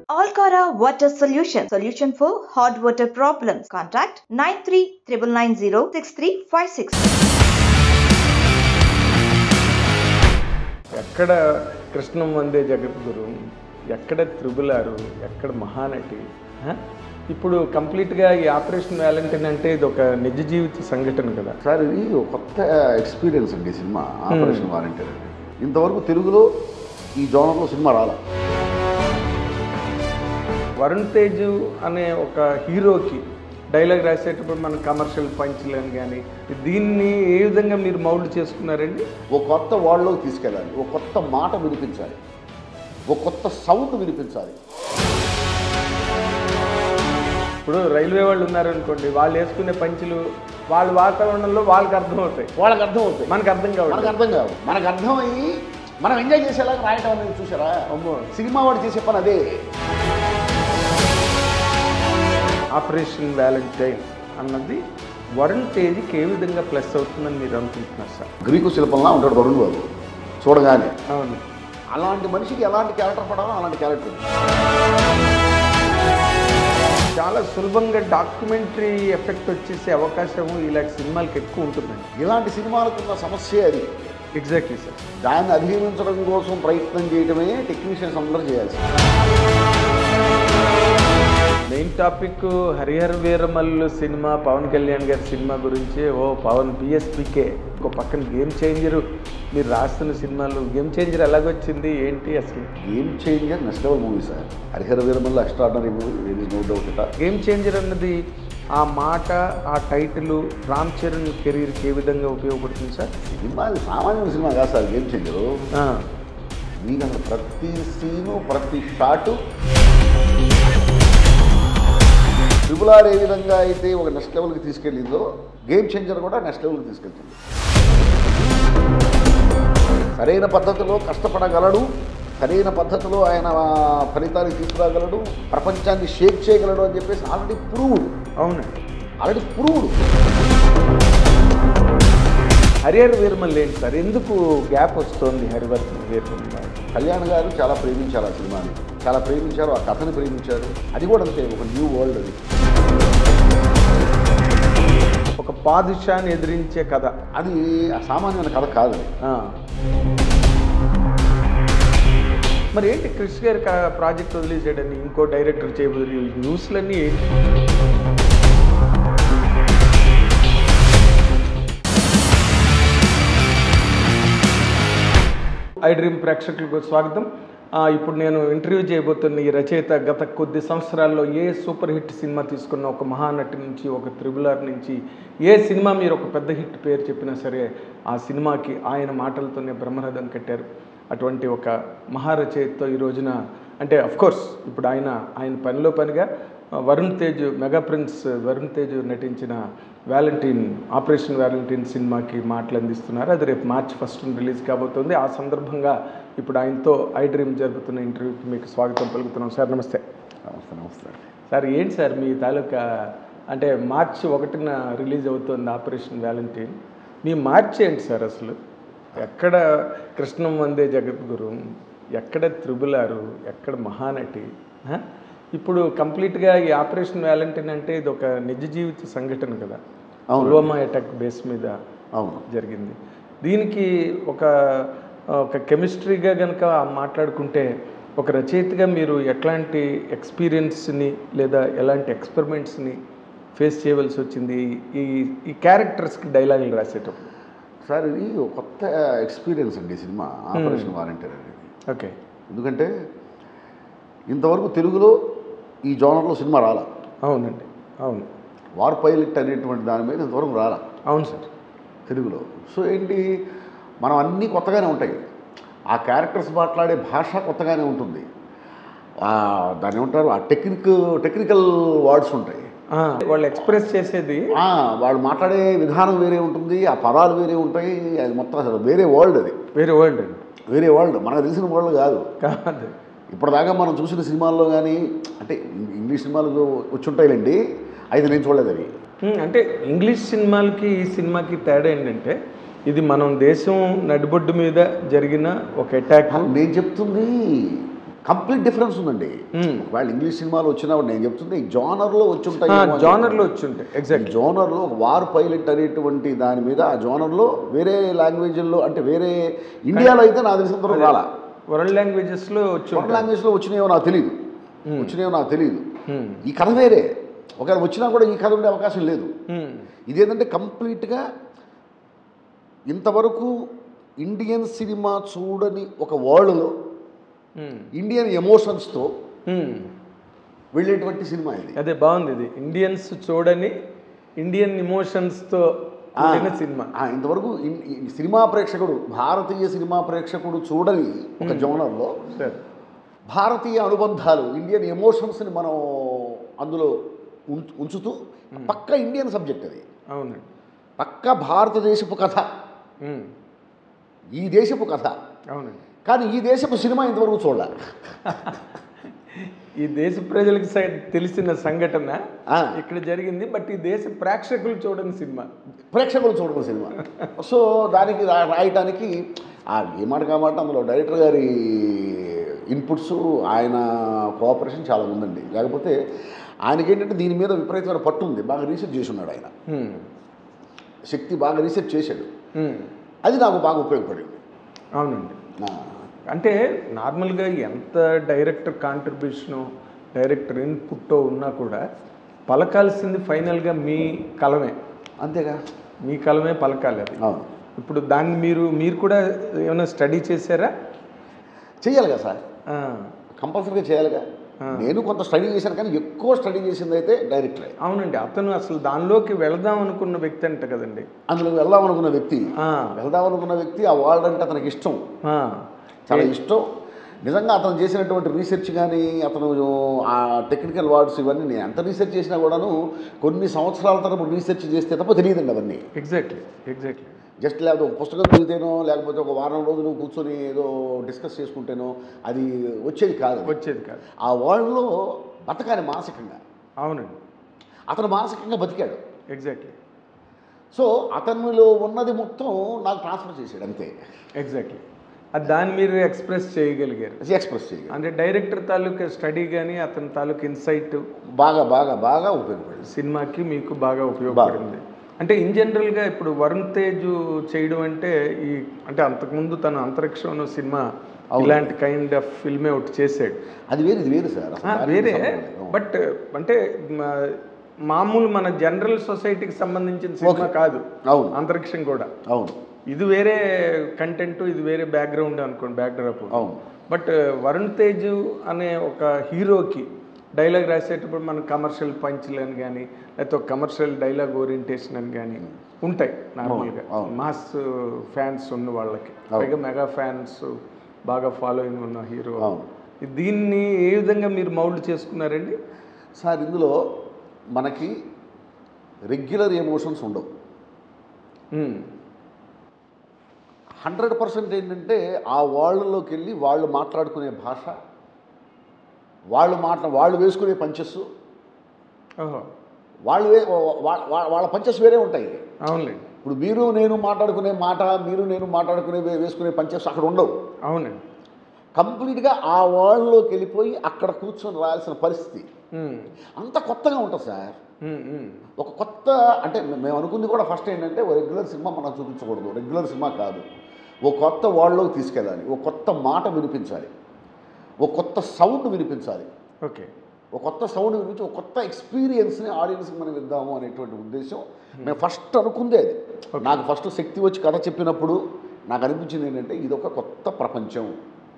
Alcara Water Solution. Solution for hot water problems. Contact 9399906356. ఎక్కడ కృష్ణం వందే జగద్గురు ఎక్కడ త్రిబులారు ఎక్కడ మహానటి హ? ఇప్పుడు కంప్లీట్గా ఈ ఆపరేషన్ వ్యాలంటీన్ అంటే ఇది ఒక నిజ జీవిత సంఘటన కదా సార్ ఇది ఒక కొత్త ఎక్స్పీరియన్స్ అండి ఈ సినిమా ఆపరేషన్ వాలంటీర్ అండి ఇంతవరకు తెలుగులో ఈ జోనర్లో సినిమా రాలా వరుణ్ తేజ్ అనే ఒక హీరోకి డైలాగ్ రాసేటప్పుడు మన కమర్షియల్ పంచ్లను కానీ దీన్ని ఏ విధంగా మీరు మౌల్డ్ చేసుకున్నారండి ఒక కొత్త వాళ్ళలోకి తీసుకెళ్ళాలి ఒక కొత్త మాట వినిపించాలి ఒక కొత్త సౌండ్ వినిపించాలి ఇప్పుడు రైల్వే వాళ్ళు ఉన్నారనుకోండి వాళ్ళు వేసుకునే పంచులు వాళ్ళ వాతావరణంలో వాళ్ళకి అర్థం అవుతాయి వాళ్ళకి అర్థం అవుతాయి మనకు అర్థం మనకు కావాలి అర్థం కావు మనకు అర్థమయ్యి మనం ఎంజాయ్ చేసేలాగా రాయటం అనేది చూసారా అమ్మో సినిమా వాడు చేసే పని అదే ఆపరేషన్ వ్యాలంటైన్ అన్నది వరుణ్ తేజ్కి ఏ విధంగా ప్లస్ అవుతుందని మీరు అనుకుంటున్నారు సార్ గ్రీకు శిల్పంలా ఉంటాడు వరుణ్ బాబు చూడగానే అవును అలాంటి మనిషికి ఎలాంటి క్యారెక్టర్ పడాలో అలాంటి క్యారెక్టర్ చాలా సులభంగా డాక్యుమెంటరీ ఎఫెక్ట్ వచ్చేసే అవకాశం ఇలాంటి సినిమాలకి ఎక్కువ ఉంటుందండి ఇలాంటి సినిమాలకు ఉన్న సమస్య అది ఎగ్జాక్ట్లీ సార్ దాన్ని అధిగమించడం కోసం ప్రయత్నం చేయడమే టెక్నీషియన్స్ అందరూ చేయాల్సి మెయిన్ టాపిక్ హరిహర వీరమల్లు సినిమా పవన్ కళ్యాణ్ గారి సినిమా గురించి ఓ పవన్ పిఎస్పికే ఒక పక్కన గేమ్ చేంజర్ మీరు రాస్తున్న సినిమాలు గేమ్ చేంజర్ ఎలాగొచ్చింది ఏంటి అసలు game changer next level movie sir Hari Hara Veera Mallu extraordinary movie very no doubt it game changer అన్నది ఆ మాట ఆ టైటిల్ రామ్ చరణ్ కెరీర్కి ఏ విధంగా ఉపయోగపడుతుంది సార్ సినిమా అది సామాన్య సినిమా కాదు సార్ గేమ్ చేంజరు ఆ, మీకు అసలు ప్రతి సీను ప్రతి షాటు ట్రిపుల్ ఆర్ ఏ విధంగా అయితే ఒక నెక్స్ట్ లెవెల్కి తీసుకెళ్ళిందో గేమ్ చేంజర్ కూడా నెక్స్ట్ లెవెల్కి తీసుకెళ్తుంది సరైన పద్ధతిలో కష్టపడగలడు సరైన పద్ధతిలో ఆయన ఫలితాన్ని తీసుకురాగలడు ప్రపంచాన్ని షేక్ చేయగలడు అని చెప్పేసి ఆల్రెడీ ప్రూవ్డ్ అవునండి ఆల్రెడీ ప్రూవ్డ్ హరిహర వీరమల్లు ఏంటి సార్ ఎందుకు గ్యాప్ వస్తుంది హరివర్ధన్ వీరమల్లు కళ్యాణ్ గారు చాలా ప్రేమించారు ఆ సినిమాని చాలా ప్రేమించారు ఆ కథని ప్రేమించారు అది కూడా అంతే ఒక న్యూ వరల్డ్ అది ఒక పాదుషాన్ని ఎదిరించే కథ అది ఆ సామాన్యమైన కథ కాదు అది. ఆ. మరి ఏంటి క్రిష్ గారి కా- ప్రాజెక్ట్ వదిలేసాడని ఇంకో డైరెక్టర్ చేయబోదు న్యూస్లన్నీ ఏంటి ఐ డ్రీమ్ ప్రేక్షకులకు స్వాగతం ఆ, ఇప్పుడు నేను ఇంటర్వ్యూ చేయబోతున్న ఈ రచయిత గత కొద్ది సంవత్సరాల్లో ఏ సూపర్ హిట్ సినిమా తీసుకున్న ఒక మహానటి నుంచి ఒక త్రిబులర్ నుంచి ఏ సినిమా మీరు ఒక పెద్ద హిట్ పేరు చెప్పినా సరే ఆ సినిమాకి ఆయన మాటలతోనే బ్రహ్మరథం కట్టారు అటువంటి ఒక మహారచయితతో ఈ రోజున అంటే కోర్స్ ఇప్పుడు ఆయన ఆయన పనిలో పనిగా ఆ, వరుణ్ తేజ్ మెగా ప్రిన్స్ వరుణ్ తేజ్ నటించిన వ్యాలంటీన్ ఆపరేషన్ వ్యాలంటీన్ సినిమాకి మాటలు అందిస్తున్నారు అది రేపు మార్చ్ ఫస్ట్ రిలీజ్ కాబోతుంది ఆ సందర్భంగా ఇప్పుడు ఆయనతో ఐ డ్రీమ్ జరుగుతున్న ఇంటర్వ్యూకి మీకు స్వాగతం పలుకుతున్నాం సార్ నమస్తే నమస్తే నమస్తే సార్ ఏంటి సార్ మీ తాలూకా అంటే మార్చి ఒకటిన రిలీజ్ అవుతుంది ఆపరేషన్ వ్యాలంటీన్ మీ మార్చి ఏంటి సార్ అసలు ఎక్కడ కృష్ణం వందే జగద్గురు ఎక్కడ త్రిబులారు ఎక్కడ మహానటి హ? ఇప్పుడు కంప్లీట్గా ఈ ఆపరేషన్ వ్యాలంటీన్ అంటే ఇది ఒక నిజ జీవిత సంఘటన కదా అవును. పుల్వామా అటాక్ బేస్ మీద అవును జరిగింది దీనికి ఒక ఒక కెమిస్ట్రీగా కనుక మాట్లాడుకుంటే ఒక రచయితగా మీరు ఎట్లాంటి ఎక్స్పీరియన్స్ని లేదా ఎలాంటి ఎక్స్పెరిమెంట్స్ని ఫేస్ చేయవలసి వచ్చింది ఈ ఈ క్యారెక్టర్స్కి డైలాగులు రాసేటప్పుడు సార్ ఇది ఒక కొత్త ఎక్స్పీరియన్స్ అండి ఈ సినిమా ఆపరేషన్ వాలంటీర్ అనేది ఓకే ఎందుకంటే ఇంతవరకు తెలుగులో ఈ జోనర్లో సినిమా రాలా అవునండి అవును వార్ పైలట్ అనేటువంటి దాని మీద ఇంతవరకు రాలా అవును సార్ తెలుగులో సో ఏంటి మనం అన్నీ కొత్తగానే ఉంటాయి ఆ క్యారెక్టర్స్ మాట్లాడే భాష కొత్తగానే ఉంటుంది ఆ, దాన్ని ఏమంటారు ఆ టెక్నిక్ టెక్నికల్ వర్డ్స్ ఉంటాయి ఆ, వాళ్ళు ఎక్స్ప్రెస్ చేసేది ఆ, వాళ్ళు మాట్లాడే విధానం వేరే ఉంటుంది ఆ పదాలు వేరే ఉంటాయి అది మొత్తం అసలు వేరే వరల్డ్ అది వేరే వరల్డ్ అండి వేరే వరల్డ్ మనకు తెలిసిన వరల్డ్ కాదు కాదు ఇప్పటిదాకా మనం చూసిన సినిమాల్లో కానీ అంటే ఇంగ్లీష్ సినిమాలు వచ్చి ఉంటాయిలేండి అయితే నేను చూడలేదు అవి ఉమ్, అంటే ఇంగ్లీష్ సినిమాలకి ఈ సినిమాకి తేడా ఏంటంటే ఇది మనం దేశం నడిబొడ్డు మీద జరిగిన ఒక అటాక్ నేను చెప్తుంది కంప్లీట్ డిఫరెన్స్ ఉందండి Hmm. ఒకవేళ ఇంగ్లీష్ సినిమాలు వచ్చినా కూడా నేను చెప్తుంది జానర్లో వచ్చి ఉంటాయి జానర్లో వచ్చి ఉంటాయి ఎగ్జాక్ట్ జోనర్లో ఒక వార్ పైలట్ అనేటువంటి దాని మీద ఆ జోనర్లో వేరే లాంగ్వేజ్ల్లో అంటే వేరే ఇండియాలో అయితే నాకు తెలిసినంత వరకు రాలా వరల్డ్ లాంగ్వేజెస్లో వచ్చి ఫారెన్ ఉంటాయి లాంగ్వేజ్లో వచ్చినాయో నాకు తెలియదు వచ్చినాయో నాకు తెలియదు Hmm. ఈ కథ వేరే ఒకవేళ వచ్చినా కూడా ఈ కథ ఉండే అవకాశం లేదు Hmm. ఇదేంటంటే కంప్లీట్గా ఇంతవరకు ఇండియన్ సినిమా చూడని ఒక వరల్డ్లో Hmm. ఇండియన్ ఎమోషన్స్తో Hmm. వెళ్ళేటువంటి సినిమా ఇది అదే బాగుంది ఇది ఇండియన్స్ చూడని ఇండియన్ ఇమోషన్స్తో కూడిన సినిమా ఆ, ఇంతవరకు ఇన్- ఈ సినిమా ప్రేక్షకుడు భారతీయ సినిమా ప్రేక్షకుడు చూడని ఒక జోనర్లో సార్ భారతీయ అనుబంధాలు ఇండియన్ ఎమోషన్స్ని మనం అందులో ఉం- ఉంచుతూ పక్క ఇండియన్ సబ్జెక్ట్ అది అవునండి పక్క భారతదేశపు కథ Hmm. ఈ దేశపు కథ అవునండి కానీ ఈ దేశపు సినిమా ఇంతవరకు చూడాలి ఈ దేశ ప్రజలకు సై- తెలిసిన సంఘటన ఆ. ఇక్కడ జరిగింది బట్ ఈ దేశ ప్రేక్షకులు చూడని సినిమా ప్రేక్షకులు చూడడం సినిమా సో దానికి రా- రాయటానికి ఆ ఏమాట కామాట అందులో డైరెక్టర్ గారి ఇన్పుట్స్ ఆయన కోఆపరేషన్ చాలా ఉందండి లేకపోతే ఆయనకి ఏంటంటే దీని మీద విపరీతమైన పట్టు ఉంది బాగా రీసెర్చ్ చేసి ఉన్నాడు ఆయన Hmm. శక్తి బాగా రీసెర్చ్ చేశాడు Hmm. అది నాకు బాగా ఉపయోగపడింది అవునండి ఆ, అంటే నార్మల్గా ఎంత డైరెక్టర్ కాంట్రిబ్యూషను డైరెక్టర్ ఇన్పుట్టో ఉన్నా కూడా పలకాల్సింది ఫైనల్గా మీ కలమే అంతేగా మీ కలమే పలకాలి అది అవును ఇప్పుడు దాన్ని మీరు మీరు కూడా ఏమైనా స్టడీ చేశారా చెయ్యాలి కదా సార్ ఆ, కంపల్సరీగా చేయాలిగా నేను కొంత స్టడీ చేశాను కానీ ఎక్కువ స్టడీ చేసింది అయితే డైరెక్టరే అవునండి అతను అసలు దానిలోకి వెళదాం అనుకున్న వ్యక్తి అంట కదండి అందులో వెళ్దాం అనుకున్న వ్యక్తి ఆ, వెళ్దాం అనుకున్న వ్యక్తి ఆ వరల్డ్ అంటే అతనికి ఇష్టం ఆ, చాలా ఇష్టం నిజంగా అతను చేసినటువంటి రీసెర్చ్ కానీ అతను ఆ టెక్నికల్ వర్డ్స్ ఇవన్నీ నేను ఎంత రీసెర్చ్ చేసినా కూడాను కొన్ని సంవత్సరాల తరపు రీసెర్చ్ చేస్తే తప్ప తెలియదండి అవన్నీ ఎగ్జాక్ట్లీ ఎగ్జాక్ట్లీ జస్ట్ లేకపోతే ఒక పుస్తకం చదివితేనో లేకపోతే ఒక వారం రోజులు కూర్చొని ఏదో డిస్కస్ చేసుకుంటేనో అది వచ్చేది కాదు వచ్చేది కాదు ఆ వరల్డ్లో బతకాలి మానసికంగా అవునండి అతను మానసికంగా బతికాడు ఎగ్జాక్ట్లీ సో అతనిలో ఉన్నది మొత్తం నాకు ట్రాన్స్ఫర్ చేశాడు అంతే ఎగ్జాక్ట్లీ అది దాన్ని మీరు ఎక్స్ప్రెస్ చేయగలిగారు ఎక్స్ప్రెస్ చేయగలి అంటే డైరెక్టర్ తాలూకా స్టడీ కానీ అతని తాలూకా ఇన్సైట్ బాగా బాగా బాగా ఉపయోగపడింది సినిమాకి మీకు బాగా ఉపయోగపడింది అంటే ఇన్ జనరల్గా ఇప్పుడు వరుణ్ తేజ్ చేయడం అంటే ఈ అంటే అంతకుముందు తను అంతరిక్షం అనే సినిమా ఇలాంటి కైండ్ ఆఫ్ ఫిల్మే ఒకటి చేశాడు అది వేరు ఇది వేరు సార్ అసలు ఆ, దానికి వేరే సంబంధం లేదు. బట్ అంటే మా- మామూలు మన జనరల్ సొసైటీకి సంబంధించిన సినిమా కాదు అవును అంతరిక్షం కూడా అవును ఇది వేరే కంటెంట్ ఇది వేరే బ్యాక్గ్రౌండ్ అనుకోండి బ్యాక్డ్రాప్ అవును బట్ వరుణ్ తేజ్ అనే ఒక హీరోకి డైలాగ్ రాసేటప్పుడు మన కమర్షియల్ పంచ్లు అని కానీ లేకపోతే ఒక కమర్షియల్ డైలాగ్ ఓరియంటేషన్ అని కానీ ఉంటాయి నార్మల్గా అవును. మాస్ ఫ్యాన్స్ ఉన్న వాళ్ళకి పైగా మెగా ఫ్యాన్స్ బాగా ఫాలోయింగ్ ఉన్న హీరో అవును. దీన్ని ఏ విధంగా మీరు మౌల్డ్ చేసుకున్నారండి సార్ ఇందులో మనకి రెగ్యులర్ ఎమోషన్స్ ఉండవు మ్మ్. హండ్రెడ్ పర్సెంట్ ఏంటంటే ఆ వాళ్ళలోకి వెళ్ళి వాళ్ళు మాట్లాడుకునే భాష వాళ్ళు మాట్లా వాళ్ళు వేసుకునే పంచెస్ ఓహో వాళ్ళు వే- వా- వా- వాళ్ళ పంచెస్ వేరే ఉంటాయి అవునులేండి ఇప్పుడు మీరు నేను మాట్లాడుకునే మాట మీరు నేను మాట్లాడుకునే వే- వేసుకునే పంచెస్ అక్కడ ఉండవు అవునండి కంప్లీట్గా ఆ వరల్డ్లోకి వెళ్ళిపోయి అక్కడ కూర్చొని రాయాల్సిన పరిస్థితి మ్మ్. అంత కొత్తగా ఉంటుంది సార్ మ్మ్, మ్మ్. ఒక కొత్త అంటే మేము అనుకుంది కూడా ఫస్ట్ ఏంటంటే ఓ రెగ్యులర్ సినిమా మనం చూపించకూడదు రెగ్యులర్ సినిమా కాదు ఓ కొత్త వరల్డ్లోకి తీసుకెళ్ళాలి ఓ కొత్త మాట వినిపించాలి ఓ కొత్త సౌండ్ వినిపించాలి ఓకే ఒక కొత్త సౌండ్ వినిపించి ఒక కొత్త ఎక్స్పీరియన్స్ని ఆడియన్స్కి మనం ఇద్దాము అనేటువంటి ఉద్దేశం మేము ఫస్ట్ అనుకుందే అది నాకు ఫస్ట్ శక్తి వచ్చి కథ చెప్పినప్పుడు నాకు అనిపించింది ఏంటంటే ఇది ఒక కొత్త ప్రపంచం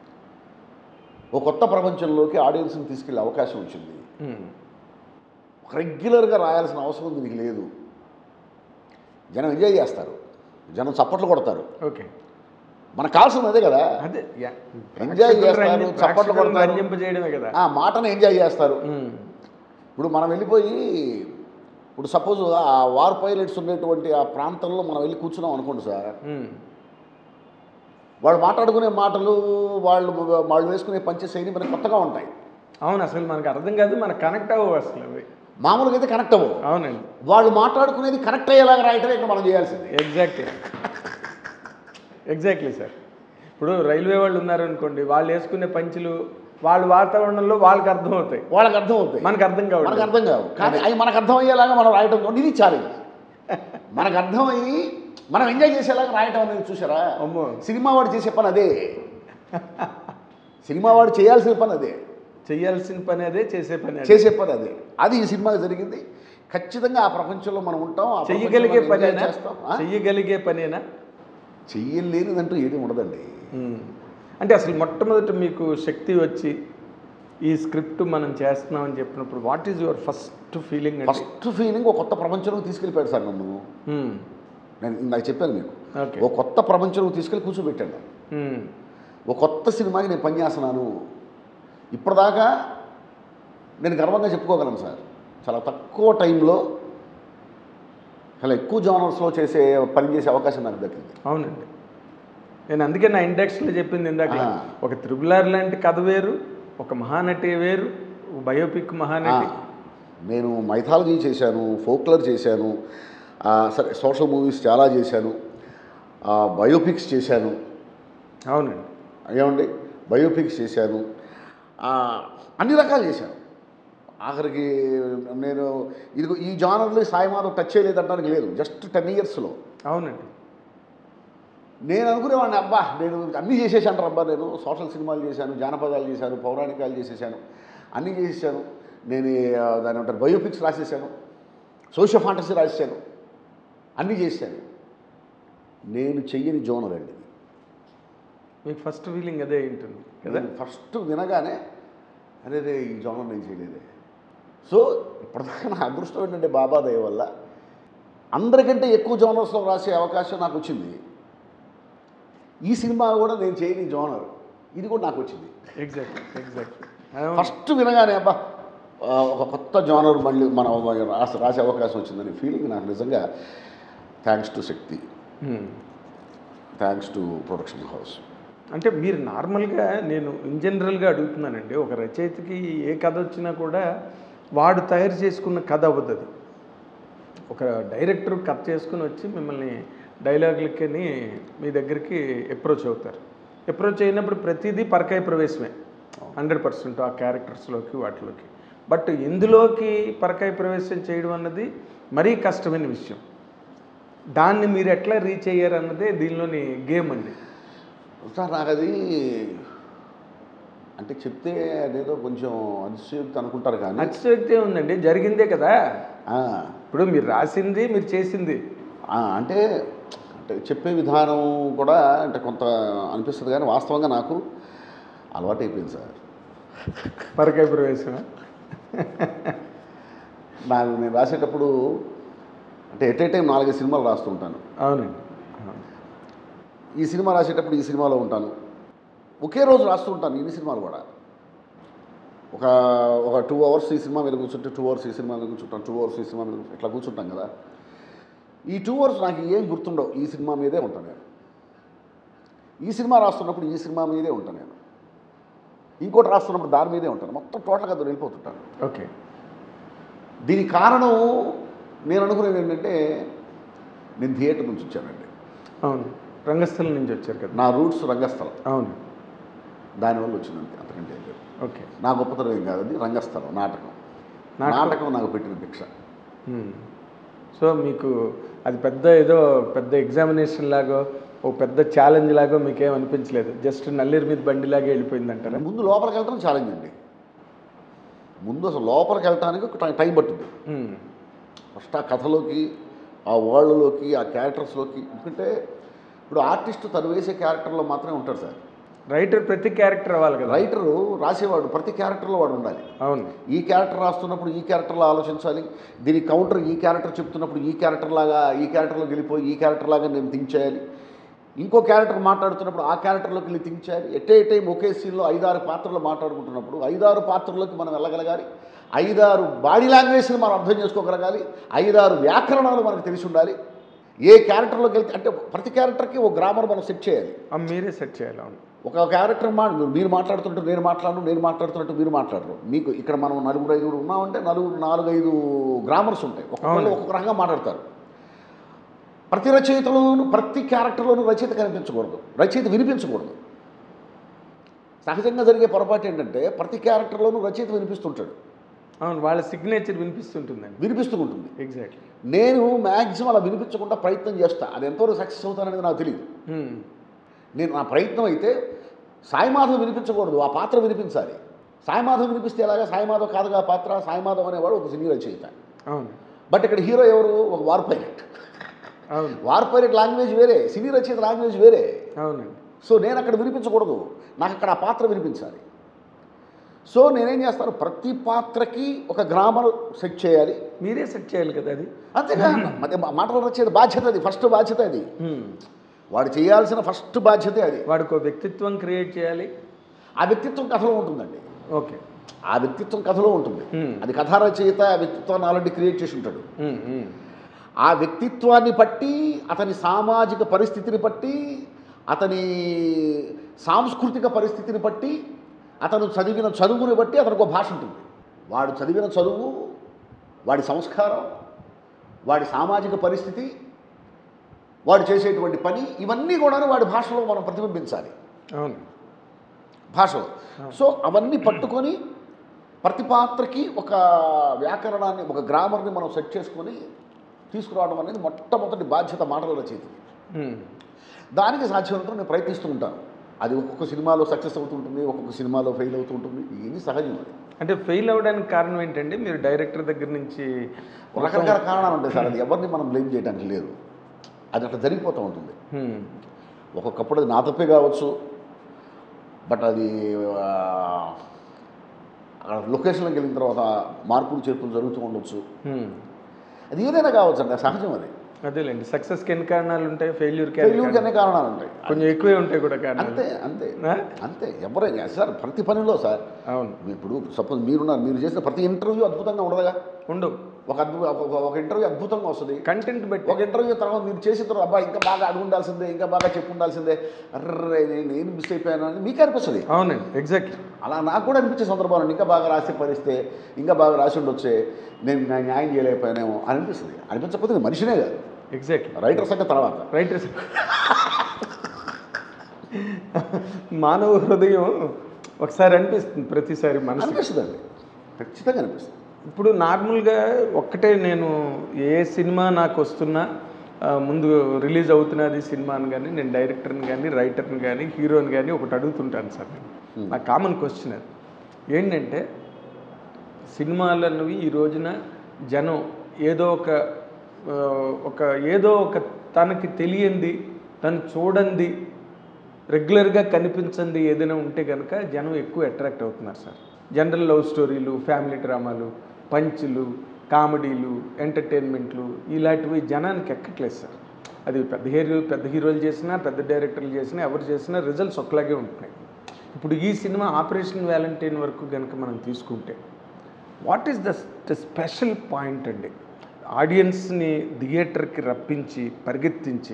ఒక కొత్త ప్రపంచంలోకి ఆడియన్స్ని తీసుకెళ్ళే అవకాశం వచ్చింది మ్మ్. రెగ్యులర్గా రాయాల్సిన అవసరం దీనికి లేదు జనం ఎంజాయ్ చేస్తారు జనం చప్పట్లు కొడతారు ఓకే మనకు కావాల్సింది అదే కదా అదే యా. ఎంజాయ్ ప్రేక్షకులను చేస్తారు, రంజి- చప్పట్లు ప్రేక్షకులను కొడతారు. రంజింపజేయడమే కదా ఆ మాటను ఎంజాయ్ చేస్తారు మ్మ్. ఇప్పుడు మనం వెళ్ళిపోయి ఇప్పుడు సపోజ్ ఆ వార్ పైలట్స్ ఉండేటువంటి ఆ ప్రాంతంలో మనం వెళ్ళి కూర్చున్నాం అనుకోండి సార్ మ్మ్. వాళ్ళు మాట్లాడుకునే మాటలు వాళ్ళు వాళ్ళు వేసుకునే పంచే శైలి మనకి కొత్తగా ఉంటాయి అవును అసలు మనకు అర్థం కాదు మనకు కనెక్ట్ అవ్వవు అసలు అవి మామూలుగా అయితే కనెక్ట్ అవ్వవు అవునండి వాళ్ళు మాట్లాడుకునేది కనెక్ట్ అయ్యేలాగా రాయటమే ఇక్కడ మనం చేయాల్సింది ఎగ్జాక్ట్లీ ఎగ్జాక్ట్లీ సార్ ఇప్పుడు రైల్వే వాళ్ళు ఉన్నారనుకోండి వాళ్ళు వేసుకునే పంచులు వాళ్ళ వాతావరణంలో వాళ్ళకి అర్థం అవుతాయి వాళ్ళకి అర్థం అవుతాయి మనకు అర్థం మనకు కావాలి అర్థం కావు కానీ అవి మనకు అర్థం అయ్యేలాగా మనం రాయటం కూడా ఇది ఛాలెంజ్ మనకు అర్థమయ్యి మనం ఎంజాయ్ చేసేలాగా రాయటం అనేది చూసారా అమ్మో. సినిమా వాడు చేసే పని అదే సినిమా వాడు చేయాల్సిన పని అదే చెయ్యాల్సిన పని అదే చేసే పని అదే చేసే పని అదే అది ఈ సినిమాకి జరిగింది ఖచ్చితంగా ఆ ప్రపంచంలో మనం ఉంటాం ఆ చెయ్యగలిగే ప్రపంచంలో enjoy పనేనా చేస్తాం ఆ? చెయ్యగలిగే పనేనా చెయ్యలేనిదంటూ ఏది ఉండదండి ఉమ్. అంటే అసలు మొట్టమొదట మీకు శక్తి వచ్చి ఈ స్క్రిప్ట్ మనం చేస్తున్నామని చెప్పినప్పుడు what is your first feeling అంటే ఫస్ట్ ఫీలింగ్ ఒక కొత్త ప్రపంచంలోకి తీసుకెళ్ళిపోయాడు సార్ నన్ను ఉమ్. నేను ఇందాక చెప్పాను మీకు ఓకే ఓ కొత్త ప్రపంచంలోకి తీసుకెళ్ళి కూర్చోబెట్టాడు నన్ను. ఉమ్. ఒక కొత్త సినిమాకి నేను పనిచేస్తున్నాను ఇప్పటిదాకా నేను గర్వంగా చెప్పుకోగలను సార్ చాలా తక్కువ టైంలో చాలా ఎక్కువ జానర్స్లో చేసే పని చేసే అవకాశం నాకు దక్కింది అవునండి నేను అందుకే నా ఇండక్షన్లో చెప్పింది ఇందాక ఆ. ఒక త్రిబులార్ లాంటి కథ వేరు ఒక మహానటి వేరు బయోపిక్ ఆ, మహానటి నేను మైథాలజీ చేశాను ఫోక్లర్ చేశాను ఆ, సరే సోషల్ మూవీస్ చాలా చేశాను ఆ, బయోపిక్స్ చేశాను అవునండి ఏమండి బయోపిక్స్ చేశాను ఆ, అన్ని రకాలు చేశాను ఆఖరికి నేను ఇది ఈ జానర్లో సాయి మాధవ్ టచ్ చేయలేదంటానికి లేదు జస్ట్ టెన్ ఇయర్స్లో అవునండి నేను అనుకునేవాడిని అబ్బా నేను అన్నీ చేసేసాను అబ్బా నేను సోషల్ సినిమాలు చేశాను జానపదాలు చేశాను పౌరాణికాలు చేసేసాను అన్నీ చేసేసాను నేను ఆ, దాని అంటారు బయోపిక్స్ రాసేసాను సోషల్ ఫాంటసీ రాసేసాను అన్నీ చేశాను నేను చెయ్యని జోనర్ అండి ఇది. మీకు ఫస్ట్ ఫీలింగ్ అదే ఉంటుంది కదా నేను ఫస్ట్ వినగానే అరే రే ఈ జోనర్ నేను చేయలేదే సో ఇప్పటిదాకా నా అదృష్టం ఏంటంటే బాబా దయ వల్ల అందరికంటే ఎక్కువ జోనర్స్లో రాసే అవకాశం నాకు వచ్చింది ఈ సినిమా కూడా నేను చేయని జోనర్ ఇది కూడా నాకు వచ్చింది ఎగ్జాక్ట్ ఎగ్జాక్ట్ ఫస్ట్ వినగానే అబ్బా ఆ, ఒక కొత్త జోనర్ మళ్ళీ మనం రాసే రాసే అవకాశం వచ్చిందని ఫీలింగ్ నాకు నిజంగా thanks to Shakti thanks to production house అంటే మీరు నార్మల్గా నేను ఇన్ జనరల్గా అడుగుతున్నానండి ఒక రచయితకి ఏ కథ వచ్చినా కూడా వాడు తయారు చేసుకున్న కథ అవ్వదు అది ఒక డైరెక్టర్ కథ చేసుకుని వచ్చి మిమ్మల్ని డైలాగులకని మీ దగ్గరికి అప్రోచ్ అవుతారు అప్రోచ్ అయినప్పుడు ప్రతిదీ పరకాయ ప్రవేశమే హండ్రెడ్ పర్సెంట్ ఆ క్యారెక్టర్స్లోకి వాటిలోకి బట్ ఇందులోకి పరకాయ ప్రవేశం చేయడం అన్నది మరీ కష్టమైన విషయం దాన్ని మీరు ఎట్లా రీచ్ అయ్యారు అన్నదే దీనిలోని గేమ్ అండి సార్ నాకు అది అంటే చెప్తే అదేదో కొంచెం అతిశయోక్తి అనుకుంటారు కానీ అతిశయోక్తి ఉందండి జరిగిందే కదా ఆ, ఇప్పుడు మీరు రాసింది మీరు చేసింది ఆ, అంటే అంటే చెప్పే విధానం కూడా అంటే కొంత అనిపిస్తుంది కానీ వాస్తవంగా నాకు అలవాటు అయిపోయింది సార్ పరకాయ ప్రవేశం నాకు నేను రాసేటప్పుడు అంటే ఎట్ ఏ టైం నాలుగైదు సినిమాలు రాస్తుంటాను అవునండి అవును. ఈ సినిమా రాసేటప్పుడు ఈ సినిమాలో ఉంటాను ఒకే రోజు రాస్తూ ఉంటాను ఇన్ని సినిమాలు కూడా ఒక ఒక టూ అవర్స్ ఈ సినిమా మీద కూర్చుంటే టూ అవర్స్ ఈ సినిమా మీద కూర్చుంటాను టూ అవర్స్ ఈ సినిమా మీద కూర్చు- ఇట్లా కూర్చుంటాం కదా ఈ టూ అవర్స్ నాకు ఏం గుర్తుండవు ఈ సినిమా మీదే ఉంటాను నేను ఈ సినిమా రాస్తున్నప్పుడు ఈ సినిమా మీదే ఉంటాను నేను ఇంకోటి రాస్తున్నప్పుడు దాని మీదే ఉంటాను మొత్తం టోటల్గా అందులో వెళ్ళిపోతుంటాను ఓకే దీనికి కారణం నేను అనుకునేది ఏంటంటే నేను థియేటర్ నుంచి వచ్చానండి అవును రంగస్థలం నుంచి వచ్చారు కదా నా రూట్స్ రంగస్థలం అవును దానివల్ల వచ్చింది అంతే అంతకంటే ఏం లేదు ఓకే నా గొప్పతనం ఏం కాదు అది రంగస్థలం నాటకం నాటకం. నాటకం నాకు పెట్టిన భిక్ష హ్మ్. సో మీకు అది పెద్ద ఏదో పెద్ద ఎగ్జామినేషన్ లాగో ఓ పెద్ద ఛాలెంజ్ లాగో మీకేం అనిపించలేదు జస్ట్ నల్లేరు మీద బండిలాగే వెళ్ళిపోయింది అంటారా ముందు లోపలికి వెళ్ళడం ఛాలెంజ్ అండి ముందు అసలు లోపలికి వెళ్ళటానికి ఒక టై- టైం పట్టింది హ్మ్. ఫస్ట్ ఆ కథలోకి ఆ వరల్డ్లోకి ఆ క్యారెక్టర్స్లోకి ఎందుకంటే ఇప్పుడు ఆర్టిస్ట్ తను వేసే క్యారెక్టర్లో మాత్రమే ఉంటాడు సార్ రైటర్ ప్రతి క్యారెక్టర్ అవ్వాలి కదా రైటరు రాసేవాడు ప్రతి క్యారెక్టర్లో వాడు ఉండాలి అవును ఈ క్యారెక్టర్ రాస్తున్నప్పుడు ఈ క్యారెక్టర్లో ఆలోచించాలి దీని కౌంటర్ ఈ క్యారెక్టర్ చెప్తున్నప్పుడు ఈ క్యారెక్టర్ లాగా ఈ క్యారెక్టర్లో వెళ్ళిపోయి ఈ క్యారెక్టర్ లాగా నేను థింక్ చేయాలి ఇంకో క్యారెక్టర్ మాట్లాడుతున్నప్పుడు ఆ క్యారెక్టర్లోకి వెళ్ళి థింక్ చేయాలి ఎట్ ఏ టైం ఒకే సీన్లో ఐదారు పాత్రలు మాట్లాడుకుంటున్నప్పుడు ఐదారు పాత్రలోకి మనం వెళ్ళగలగాలి ఐదారు బాడీ లాంగ్వేజ్ని మనం అర్థం చేసుకోగలగాలి ఐదారు వ్యాకరణాలు మనకు తెలిసి ఉండాలి ఏ క్యారెక్టర్లోకి వెళ్తే అంటే ప్రతి క్యారెక్టర్కి ఒక గ్రామర్ మనం సెట్ చేయాలి ఆ, మీరే సెట్ చేయాలి అవును ఒక క్యారెక్టర్ మా మీరు మాట్లాడుతుంటే నేను మాట్లాడను నేను మాట్లాడుతున్నట్టు మీరు మాట్లాడరు మీకు ఇక్కడ మనం నలుగురు ఐదుగురు ఉన్నామంటే నలుగురు నాలుగు ఐదు గ్రామర్స్ ఉంటాయి ఒక్కొక్కరు అవును. ఒక్కొక్క రకంగా మాట్లాడతారు ప్రతి రచయితలోను ప్రతి క్యారెక్టర్లోనూ రచయిత కనిపించకూడదు రచయిత వినిపించకూడదు సహజంగా జరిగే పొరపాటు ఏంటంటే ప్రతి క్యారెక్టర్లోనూ రచయిత వినిపిస్తుంటాడు అవును వాళ్ళ సిగ్నేచర్ వినిపిస్తుంటుందండి వినిపిస్తూ ఉంటుంది ఎగ్జాక్ట్లీ నేను మ్యాక్సిమం అలా వినిపించకుండా ప్రయత్నం చేస్తా అది ఎంతవరకు సక్సెస్ అవుతాననేది నాకు తెలియదు నేను నా ప్రయత్నం అయితే సాయిమాధవ్ వినిపించకూడదు ఆ పాత్ర వినిపించాలి సాయిమాధవ్ వినిపిస్తే ఎలాగా సాయిమాధవ్ కాదుగా ఆ పాత్ర సాయిమాధవ్ అనేవాడు ఒక సినీ రచయిత అవును బట్ ఇక్కడ హీరో ఎవరు ఒక వార్ పైలట్ అవును వార్ పైలట్ లాంగ్వేజ్ వేరే సినీ రచయిత లాంగ్వేజ్ వేరే అవునండి సో నేను అక్కడ వినిపించకూడదు నాకు అక్కడ ఆ పాత్ర వినిపించాలి సో నేనేం చేస్తాను ప్రతి పాత్రకి ఒక గ్రామర్ సెట్ చేయాలి మీరే సెట్ చేయాలి కదా అది అంతేగా మరి మా- మాటలు రచయిత బాధ్యత అది ఫస్ట్ బాధ్యత అది Hmm. వాడు చేయాల్సిన ఫస్ట్ బాధ్యతే అది వాడికి ఒక వ్యక్తిత్వం క్రియేట్ చేయాలి ఆ వ్యక్తిత్వం కథలో ఉంటుందండి ఓకే ఆ వ్యక్తిత్వం కథలో ఉంటుంది Hmm. అది కథా రచయిత ఆ వ్యక్తిత్వాన్ని ఆల్రెడీ క్రియేట్ చేసి ఉంటాడు ఉమ్, ఉమ్. ఆ వ్యక్తిత్వాన్ని బట్టి అతని సామాజిక పరిస్థితిని బట్టి అతని సాంస్కృతిక పరిస్థితిని బట్టి అతను చదివిన చదువుని బట్టి అతనికి ఒక భాష ఉంటుంది వాడు చదివిన చదువు వాడి సంస్కారం వాడి సామాజిక పరిస్థితి వాడు చేసేటువంటి పని ఇవన్నీ కూడా వాడి భాషలో మనం ప్రతిబింబించాలి అవును భాషలో సో అవన్నీ పట్టుకొని ప్రతి పాత్రకి ఒక వ్యాకరణాన్ని ఒక గ్రామర్ని మనం సెట్ చేసుకొని తీసుకురావడం అనేది మొట్టమొదటి బాధ్యత మాటల రచయితది ఉమ్. దానికి సాధ్యమైనంత నేను ప్రయత్నిస్తూ ఉంటాను అది ఒక్కొక్క సినిమాలో సక్సెస్ అవుతుంటుంది ఒక్కొక్క సినిమాలో ఫెయిల్ అవుతుంటుంది ఇది సహజం అది అంటే ఫెయిల్ అవ్వడానికి కారణం ఏంటంటే మీరు డైరెక్టర్ దగ్గర నుంచి రకరకాల కారణాలు ఉంటాయి సార్ అది ఎవరిని మనం బ్లేమ్ చేయడానికి లేదు అది అట్లా జరిగిపోతూ ఉంటుంది ఉమ్. ఒక్కొక్కప్పుడు అది నా తప్పే కావచ్చు బట్ అది ఆ, అక్కడ లొకేషన్లోకి వెళ్ళిన తర్వాత మార్పులు చేర్పులు జరుగుతూ ఉండొచ్చు ఉమ్. అది ఏదైనా కావచ్చు అండి సహజం అది అదేలేండి సక్సెస్కి ఎన్ని కారణాలు ఉంటాయి ఫెయిల్యూర్కి ఫెయిల్యూర్కి అనే కారణాలు ఉంటాయి కొంచెం ఎక్కువే ఉంటాయి కూడా కారణాలు అంతే అంతే ఆ? అంతే ఎవరైనా సార్ ప్రతి పనిలో సార్ అవును ఇప్పుడు సపోజ్ మీరున్నారు మీరు చేసిన ప్రతి ఇంటర్వ్యూ అద్భుతంగా ఉండదుగా ఉండవు ఒక అద్భుత ఒక- ఒక ఇంటర్వ్యూ అద్భుతంగా వస్తుంది కంటెంట్ బట్టి ఒక ఇంటర్వ్యూ తర్వాత మీరు చేసిన తర్వాత అబ్బా ఇంకా బాగా అడుగు ఉండాల్సిందే ఇంకా బాగా చెప్పు ఉండాల్సిందే అర్రే నేను నేను మిస్ అయిపోయాను అని మీకు అనిపిస్తుంది అవునండి ఎగ్జాక్ట్లీ అలా నాకు కూడా అనిపించే సందర్భాలు ఉన్నాయి. ఇంకా బాగా రాసి పరిస్తే ఇంకా బాగా రాసి ఉండొచ్చే నేను నా న్యాయం చేయలేకపోయానేమో అని అనిపిస్తుంది అనిపించకపోతే నేను మనిషినే కాదు ఎగ్జాక్ట్లీ రైటర్ సంగతి తర్వాత రైట్ మానవ హృదయం ఒకసారి అనిపిస్తుంది ప్రతిసారి మనసు అనిపిస్తుంది అండి ఖచ్చితంగా అనిపిస్తుంది ఇప్పుడు నార్మల్గా ఒక్కటే నేను ఏ సినిమా నాకు వస్తున్నా ఆ, ముందు రిలీజ్ అవుతున్నది సినిమాని కానీ నేను డైరెక్టర్ని కానీ రైటర్ని కానీ హీరోని కానీ ఒకటి అడుగుతుంటాను సార్ నేను నా కామన్ క్వశ్చన్ అది ఏంటంటే సినిమాలన్నవి ఈ రోజున జనం ఏదో ఒక ఆ, ఒక ఏదో ఒక తనకి తెలియంది తను చూడంది రెగ్యులర్గా కనిపించింది ఏదైనా ఉంటే కనుక జనం ఎక్కువ అట్రాక్ట్ అవుతున్నారు సార్ జనరల్ లవ్ స్టోరీలు ఫ్యామిలీ డ్రామాలు పంచులు కామెడీలు ఎంటర్టైన్మెంట్లు ఇలాంటివి జనానికి ఎక్కట్లేదు సార్ అది పెద్ద హీరో పెద్ద హీరోలు చేసినా పెద్ద డైరెక్టర్లు చేసినా ఎవరు చేసినా రిజల్ట్స్ ఒకలాగే ఉంటున్నాయి ఇప్పుడు ఈ సినిమా ఆపరేషన్ వ్యాలంటైన్ వరకు కనుక మనం తీసుకుంటే what is the the special point అండి ఆడియన్స్ని థియేటర్కి రప్పించి పరిగెత్తించి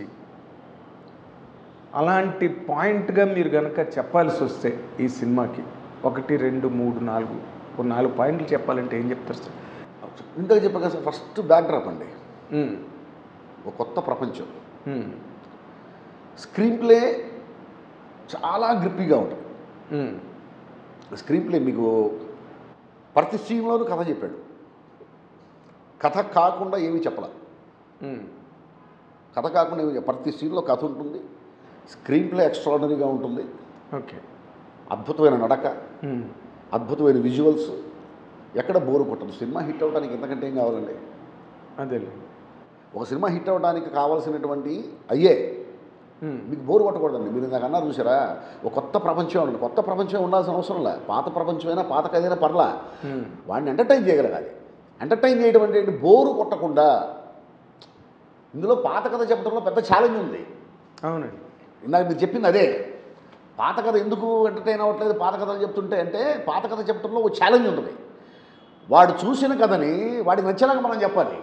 అలాంటి పాయింట్గా మీరు కనుక చెప్పాల్సి వస్తే ఈ సినిమాకి ఒకటి రెండు మూడు నాలుగు ఒక నాలుగు పాయింట్లు చెప్పాలంటే ఏం చెప్తారు సార్ ఇంతకు చెప్పగా సార్ ఫస్ట్ బ్యాక్డ్రాప్ అండి ఉమ్, ఒక కొత్త ప్రపంచం ఉమ్, స్క్రీన్ ప్లే చాలా గ్రిప్పీగా ఉంటుంది ఉమ్, స్క్రీన్ ప్లే మీకు ప్రతి సీన్లోనూ కథ చెప్పాడు కథ కాకుండా ఏమీ చెప్పాల ఉమ్, కథ కాకుండా ఏమీ చెప్ప- ప్రతి సీన్లో కథ ఉంటుంది స్క్రీన్ ప్లే ఎక్స్ట్రాడనరీగా ఉంటుంది ఓకే అద్భుతమైన నడక ఉమ్, అద్భుతమైన విజువల్స్ ఎక్కడ బోరు కొట్టదు సినిమా హిట్ అవ్వడానికి ఎంతకంటే ఏం కావాలండి అదేలే ఒక సినిమా హిట్ అవ్వడానికి కావాల్సినటువంటి అయ్యే ఉమ్, మీకు బోరు కొట్టకూడదండి మీరు ఇందాక అన్నారు చూసారా ఒక కొత్త ప్రపంచం ఉండండి కొత్త ప్రపంచం ఉండాల్సిన అవసరం లే పాత ప్రపంచమైనా పాత కథైనా పర్లా ఉమ్, వాడిని ఎంటర్టైన్ చేయగలగాలి ఎంటర్టైన్ చేయడం అంటే ఏంటి? బోరు కొట్టకుండా ఇందులో పాత కథ చెప్పడంలో పెద్ద ఛాలెంజ్ ఉంది అవునండి ఇందాక మీరు చెప్పింది అదే పాత కథ ఎందుకు ఎంటర్టైన్ అవ్వట్లేదు పాత కథలు చెప్తుంటే అంటే పాత కథ చెప్పడంలో ఒక ఛాలెంజ్ ఉంటుంది వాడు చూసిన కథని వాడికి నచ్చేలాగా మనం చెప్పాలి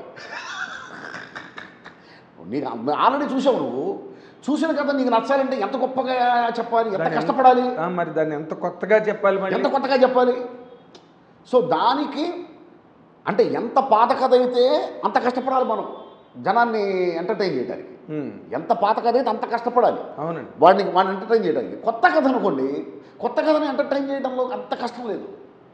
నీకు ఆల్రెడీ చూసావు నువ్వు చూసిన కథ నీకు నచ్చాలంటే ఎంత గొప్పగా చెప్పాలి ఎంత దాన్ని కష్టపడాలి ఆ, మరి దాన్ని ఎంత కొత్తగా చెప్పాలి ఎంత మళ్ళీ కొత్తగా చెప్పాలి సో దానికి అంటే ఎంత పాత కథ అయితే అంత కష్టపడాలి మనం జనాన్ని ఎంటర్టైన్ చేయడానికి ఉమ్, ఎంత పాత కథ అయితే అంత కష్టపడాలి అవునండి వాడిని వాడిని ఎంటర్టైన్ చేయడానికి కొత్త కథ అనుకోండి కొత్త కథని ఎంటర్టైన్ చేయడంలో అంత కష్టం లేదు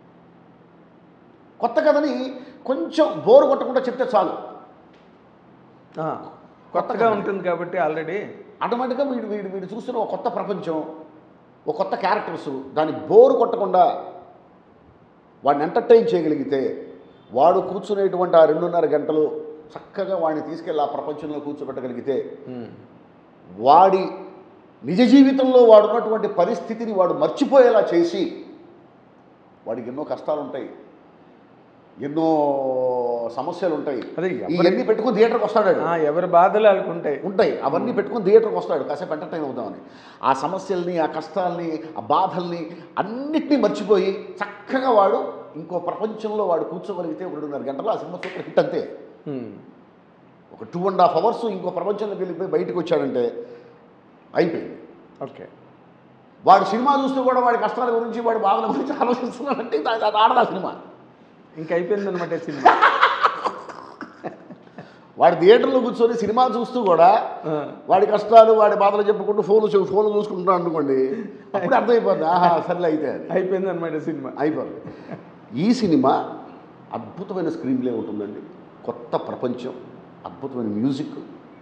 కొత్త కథని కొంచెం బోరు కొట్టకుండా చెప్తే చాలు ఆ, కొత్తగా ఉంటుంది కాబట్టి ఆల్రెడీ ఆటోమేటిక్గా వీడు వీడు వీడు చూస్తున్న ఒక కొత్త ప్రపంచం ఒక కొత్త క్యారెక్టర్స్ దాన్ని బోరు కొట్టకుండా వాడిని ఎంటర్టైన్ చేయగలిగితే వాడు కూర్చునేటువంటి ఆ రెండున్నర గంటలు చక్కగా వాడిని తీసుకెళ్ళి ఆ ప్రపంచంలో కూర్చోబెట్టగలిగితే ఉమ్, వాడి నిజ జీవితంలో వాడు ఉన్నటువంటి పరిస్థితిని వాడు మర్చిపోయేలా చేసి వాడికి ఎన్నో కష్టాలు ఉంటాయి ఎన్నో సమస్యలు ఉంటాయి అదే ఎవరి- ఇవన్నీ పెట్టుకుని థియేటర్కి వస్తాడు వాడు. ఆ, ఎవరి బాధలు వాళ్ళకుంటాయి ఉంటాయి అవన్నీ పెట్టుకుని థియేటర్కి వస్తాడు కాసేపు ఎంటర్టైన్ అవుదామని ఆ సమస్యల్ని ఆ కష్టాల్ని ఆ బాధల్ని అన్నిటినీ మర్చిపోయి చక్కగా వాడు ఇంకో ప్రపంచంలో వాడు కూర్చోగలిగితే ఒక రెండున్నర గంటలు ఆ సినిమా సూపర్ హిట్ అంతే ఉమ్, ఒక టూ అండ్ హాఫ్ అవర్స్ ఇంకో ప్రపంచంలోకి వెళ్ళిపోయి బయటకు వచ్చాడంటే అయిపోయింది ఓకే వాడు సినిమా చూస్తూ కూడా వాడి కష్టాల గురించి వాడి బాధల గురించి ఆలోచిస్తున్నాడంటే అది అది ఆడదా సినిమా ఇంక అయిపోయింది అనమాట సినిమా వాడి థియేటర్లో కూర్చొని సినిమా చూస్తూ కూడా ఆ, వాడి కష్టాలు వాడి బాధలు చెప్పుకుంటూ ఫోన్లు చూ- ఫోన్లు చూసుకుంటున్నాడు అనుకోండి అప్పుడు అర్థమైపోద్ది ఆహా సర్లే అయితే అది అయిపోయింది అనమాట సినిమా అయిపోద్ది ఈ సినిమా అద్భుతమైన స్క్రీన్ ప్లే ఉంటుందండి కొత్త ప్రపంచం అద్భుతమైన మ్యూజిక్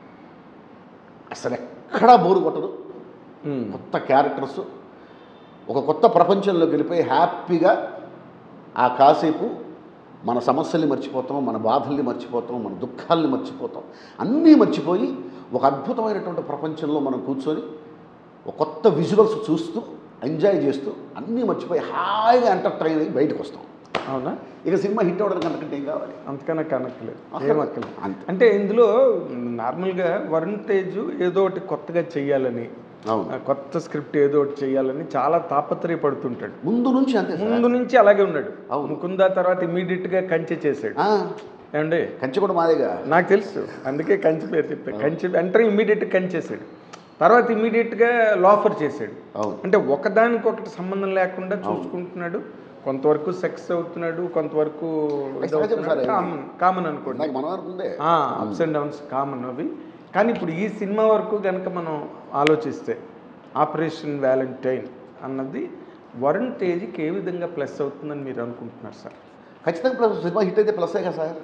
అసలు ఎక్కడా బోరు కొట్టదు ఉమ్, కొత్త క్యారెక్టర్స్ ఒక కొత్త ప్రపంచంలోకి వెళ్ళిపోయి హ్యాపీగా ఆ కాసేపు మన సమస్యల్ని మర్చిపోతాం మన బాధల్ని మర్చిపోతాం మన దుఃఖాల్ని మర్చిపోతాం అన్నీ మర్చిపోయి ఒక అద్భుతమైనటువంటి ప్రపంచంలో మనం కూర్చొని ఒక కొత్త విజువల్స్ చూస్తూ ఎంజాయ్ చేస్తూ అన్నీ మర్చిపోయి హాయిగా ఎంటర్టైన్ అయ్యి బయటకు వస్తాం అవునా ఇక సినిమా హిట్ అవ్వడానికి అంతకంటే ఏం కావాలి అంతకన్నా కనక్కలేదు అసలు ఏం అక్కలేదు అంతే. అంటే ఇందులో నార్మల్గా వరుణ్ తేజ్ ఏదో ఒకటి కొత్తగా చెయ్యాలని అవును ఆ, కొత్త స్క్రిప్ట్ ఏదో ఒకటి చెయ్యాలని చాలా తాపత్రయపడుతుంటాడు ముందు నుంచి అంతే సార్. ముందు నుంచి అలాగే ఉన్నాడు అవును. ముకుంద తర్వాత ఇమీడియట్ గా కంచె చేశాడు ఆ, ఏమండి కంచె కూడా మాదేగా నాకు తెలుసు అందుకే కంచి పేరు చెప్పాను కంచి వెంటనే ఇమీడియట్ కంచేసాడు తర్వాత ఇమీడియట్ గా లాఫర్ చేశాడు అవును అంటే ఒకదానికి ఒకటి సంబంధం లేకుండా చూసుకుంటున్నాడు కొంతవరకు సెక్స్ అవుతున్నాడు కొంతవరకు సహజం సార్ అది. కామన్ అనుకోండి నాకు మనం అనుకుందే అప్స్ అండ్ డౌన్స్ కామన్ అవి కానీ ఇప్పుడు ఈ సినిమా వరకు కనుక మనం ఆలోచిస్తే ఆపరేషన్ వ్యాలంటైన్ అన్నది వరుణ్ తేజ్కి ఏ విధంగా ప్లస్ అవుతుందని మీరు అనుకుంటున్నారు సార్ ఖచ్చితంగా ప్లస్ సినిమా హిట్ అయితే ప్లస్సే కదా సార్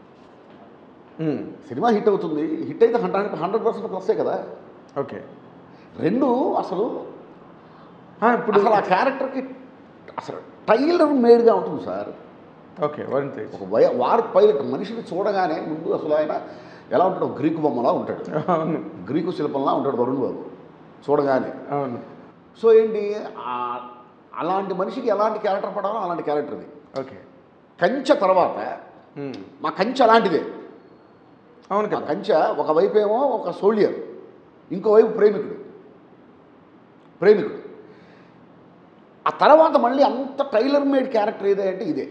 ఉమ్, సినిమా హిట్ అవుతుంది హిట్ అయితే హండ్రెడ్ హండ్రెడ్ పర్సెంట్ ప్లస్సే కదా ఓకే రెండు అసలు ఆ, ఇప్పుడు అసలు ఆ క్యారెక్టర్కి అసలు టైలర్ మేడ్గా ఉంటుంది సార్ ఓకే వరుణ్ తేజ్ ఒక వయ వార్ పైలట్ మనిషిని చూడగానే ముందు అసలు ఆయన ఎలా ఉంటాడు ఒక గ్రీకు బొమ్మలా ఉంటాడు అవును గ్రీకు శిల్పంలా ఉంటాడు వరుణ్ బాబు చూడగానే అవును సో ఏంటి ఆ- అలాంటి మనిషికి ఎలాంటి క్యారెక్టర్ పడాలో అలాంటి క్యారెక్టర్ ఇది ఓకే కంచె తర్వాత ఉమ్, మా కంచె అలాంటిదే అవును ఆ కదా కంచె ఒకవైపు ఏమో ఒక సోల్డియర్ ఇంకోవైపు ప్రేమికుడు ప్రేమికుడు ఆ తర్వాత మళ్ళీ అంత టైలర్ మేడ్ క్యారెక్టర్ ఏదే అంటే ఇదే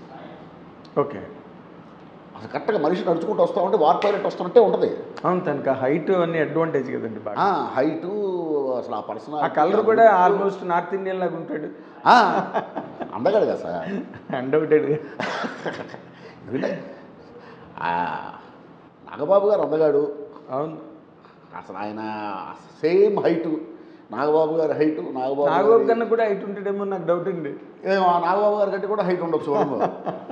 ఓకే అసలు కరెక్ట్గా మనిషి నడుచుకుంటూ వస్తూ ఉంటే వార్ పైలట్ వస్తున్నట్టే ఉంటుంది అవును తనకి హైట్ అన్ని అడ్వాంటేజ్ కదండి బాగా హైటు అసలు ఆ పర్సనల్ ఆ కలర్ కూడా ఆల్మోస్ట్ నార్త్ ఇండియన్ లాగా ఉంటాడు అందగాడు కదా సార్ అన్డౌటెడ్ ఎందుకంటే ఆ, నాగబాబు గారు అందగాడు అవును అసలు ఆయన సేమ్ హైటు నాగబాబు గారి హైటు నాగబాబు నాగబాబు గారి- కన్నా కూడా హైట్ ఉంటాడేమో నాకు డౌట్ అండి ఏమో ఆ నాగబాబు గారి కంటే కూడా హైట్ ఉండొచ్చు వరుణ్ బాబు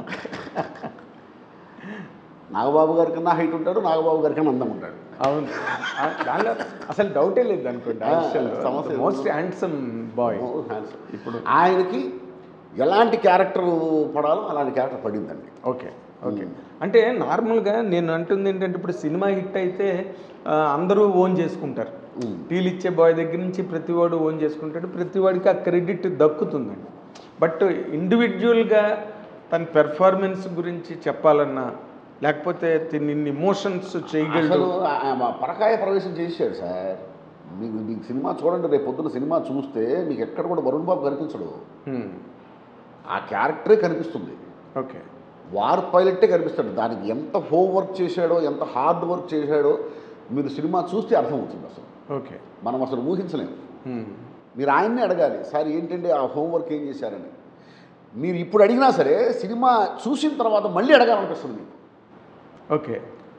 నాగబాబు గారి కన్నా హైట్ ఉంటాడు నాగబాబు గారి కన్నా అందం ఉంటాడు అవును ఆ, దానిలో అసలు డౌటే లేదు అనుకోండి ఆ ఆ, విషయంలో సమస్య లేదు. మోస్ట్ హ్యాండ్సమ్ బాయ్ ఇప్పుడు ఆయనకి ఎలాంటి క్యారెక్టర్ పడాలో అలాంటి క్యారెక్టర్ పడిందండి ఓకే ఓకే అంటే నార్మల్గా నేను అంటుంది ఏంటంటే ఇప్పుడు సినిమా హిట్ అయితే ఆ, అందరూ ఓన్ చేసుకుంటారు ఉమ్. టీలు ఇచ్చే బాయ్ దగ్గర నుంచి ప్రతి వాడు ఓన్ చేసుకుంటాడు ప్రతి వాడికి ఆ క్రెడిట్ దక్కుతుందండి బట్ ఇండివిజువల్గా తన పెర్ఫార్మెన్స్ గురించి చెప్పాలన్నా లేకపోతే తిని ఇన్ని ఇమోషన్స్ చేయగలడు అసలు ఆ- ఆ మా పరకాయ ప్రవేశం చేశాడు సార్ మీకు మీకు సినిమా చూడండి రేపు పొద్దున్న సినిమా చూస్తే మీకు ఎక్కడ కూడా వరుణ్ బాబు కనిపించడు హ్మ్. ఆ క్యారెక్టరే కనిపిస్తుంది ఓకే వార్ పైలట్టే కనిపిస్తాడు దానికి ఎంత హోంవర్క్ చేశాడో ఎంత హార్డ్ వర్క్ చేశాడో మీరు సినిమా చూస్తే అర్థమవుతుంది అసలు ఓకే మనం అసలు ఊహించలేము హ్మ్. మీరు ఆయన్నే అడగాలి సార్ ఏంటంటే ఆ హోంవర్క్ ఏం చేశారని మీరు ఇప్పుడు అడిగినా సరే సినిమా చూసిన తర్వాత మళ్ళీ అడగాలనిపిస్తుంది మీకు ఓకే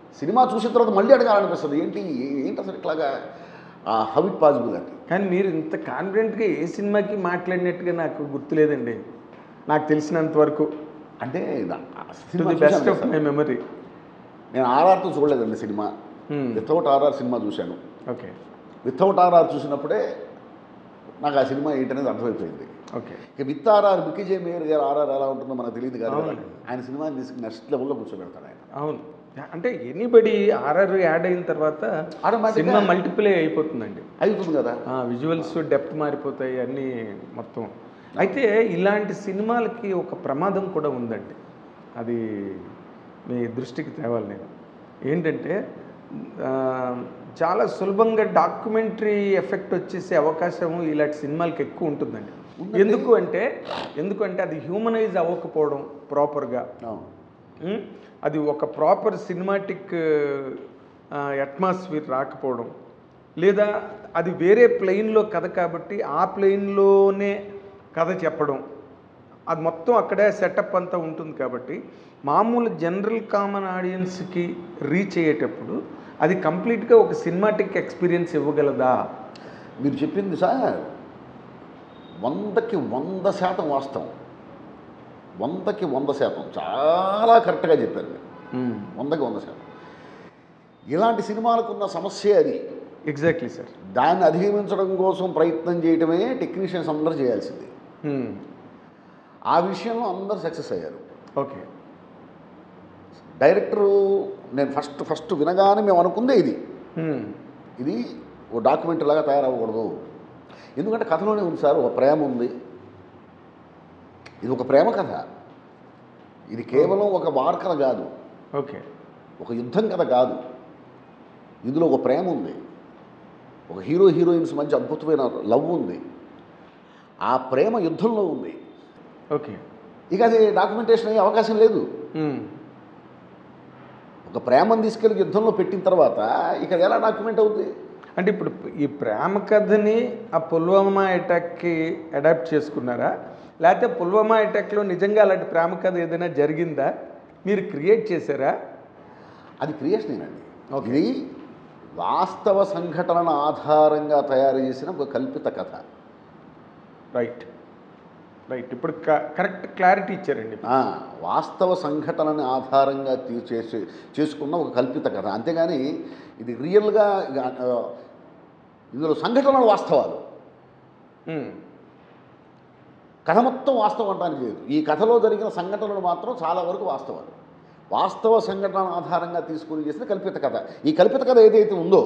సినిమా చూసిన తర్వాత మళ్ళీ అడగాలనిపిస్తుంది ఏంటి ఏ- ఏంటి అసలు ఇట్లాగా హౌ ఇట్ పాసిబుల్ అని కానీ మీరు ఇంత కాన్ఫిడెంట్గా ఏ సినిమాకి మాట్లాడినట్టుగా నాకు గుర్తులేదండి నాకు తెలిసినంత వరకు అంటే దా- ఆ టు సినిమా ది బెస్ట్ చూశాను ఆఫ్ కదా మై సార్. మెమరీ నేను ఆర్ఆర్తో చూడలేదండి సినిమా Hmm. వితౌట్ ఆర్ఆర్ సినిమా చూశాను ఓకే వితౌట్ ఆర్ఆర్ చూసినప్పుడే నాకు ఆ సినిమా ఏంటనేది అర్థమైపోయింది ఓకే ఇక విత్ ఆర్ఆర్ బికిజే మేయర్ గారు ఆర్ఆర్ ఎలా ఉంటుందో మనకు తెలియదు కానీ అవును. ఆయన సినిమాని తీసుకుని నెక్స్ట్ లెవెల్లో కూర్చోబెడతాడు ఆయన అవును అంటే ఎనీబడి ఆర్ఆర్ యాడ్ అయిన తర్వాత Automatic గా- సినిమా మల్టిప్లే అయిపోతుందండి అయిపోతుంది కదా విజువల్స్ డెప్త్ మారిపోతాయి అన్నీ మొత్తం అయితే ఇలాంటి సినిమాలకి ఒక ప్రమాదం కూడా ఉందండి అది మీ దృష్టికి తేవాలి నేను ఏంటంటే ఆ, చాలా సులభంగా డాక్యుమెంటరీ ఎఫెక్ట్ వచ్చేసే అవకాశం ఇలాంటి సినిమాలకి ఎక్కువ ఉంటుందండి ఉందండి. ఎందుకు అంటే ఎందుకంటే అది హ్యూమనైజ్ అవ్వకపోవడం ప్రాపర్గా అవును. ఉమ్, అది ఒక ప్రాపర్ సినిమాటిక్ అట్మాస్ఫియర్ రాకపోవడం లేదా అది వేరే ప్లెయిన్లో కథ కాబట్టి ఆ ప్లెయిన్లోనే కథ చెప్పడం అది మొత్తం అక్కడే సెటప్ అంతా ఉంటుంది కాబట్టి మామూలు జనరల్ కామన్ ఆడియన్స్కి రీచ్ అయ్యేటప్పుడు అది కంప్లీట్గా ఒక సినిమాటిక్ ఎక్స్పీరియన్స్ ఇవ్వగలదా మీరు చెప్పింది సార్ వందకి వంద శాతం వాస్తవం వందకి వంద శాతం చాలా కరెక్ట్గా చెప్పారు మీరు ఉమ్, వందకి వంద శాతం ఇలాంటి సినిమాలకు ఉన్న సమస్య అది ఎగ్జాక్ట్లీ సార్ దాన్ని అధిగమించడం కోసం ప్రయత్నం చేయటమే టెక్నీషియన్స్ అందరూ చేయాల్సింది ఉమ్, ఆ విషయంలో అందరూ సక్సెస్ అయ్యారు ఓకే డైరెక్టరు నేను ఫస్ట్ ఫస్ట్ వినగానే మేము అనుకుందే ఇది ఉమ్, ఇది ఓ డాక్యుమెంటరీ లాగా తయారవ్వకూడదు ఎందుకంటే కథలోనే ఉంది సార్ ఒక ప్రేమ ఉంది ఇది ఒక ప్రేమ కథ ఇది కేవలం ఒక వార్ కథ కాదు ఓకే ఒక యుద్ధం కథ కాదు ఇందులో ఒక ప్రేమ ఉంది ఒక హీరో హీరోయిన్స్ మధ్య అద్భుతమైన లవ్ ఉంది ఆ ప్రేమ యుద్ధంలో ఉంది ఓకే ఇక అది డాక్యుమెంటేషన్ అయ్యే అవకాశం లేదు ఉమ్, ఒక ప్రేమను తీసుకెళ్ళి యుద్ధంలో పెట్టిన తర్వాత ఇక అది ఎలా డాక్యుమెంట్ అవుతుంది అంటే ఇప్పుడు ఈ ప్రేమ కథని ఆ పుల్వామా అటాక్కి అడాప్ట్ చేసుకున్నారా లేకపోతే పుల్వామా అటాక్లో నిజంగా అలాంటి ప్రేమ కథ ఏదైనా జరిగిందా మీరు క్రియేట్ చేశారా అది క్రియేషనేనండి ఇది వాస్తవ సంఘటనల ఆధారంగా తయారు చేసిన ఒక కల్పిత కథ రైట్ రైట్ ఇప్పుడు క- కరెక్ట్ క్లారిటీ ఇచ్చారండి ఆ, వాస్తవ సంఘటనని ఆధారంగా తీ- చేసి చేసుకున్న ఒక కల్పిత కథ అంతేగాని ఇది రియల్గా ఇక, ఆ, ఇందులో సంఘటనలు వాస్తవాలు ఉమ్, కథ మొత్తం వాస్తవం అంటానికి లేదు ఈ కథలో జరిగిన సంఘటనలు మాత్రం చాలా వరకు వాస్తవాలు వాస్తవ సంఘటన ఆధారంగా తీసుకుని చేసిన కల్పిత కథ ఈ కల్పిత కథ ఏదైతే ఉందో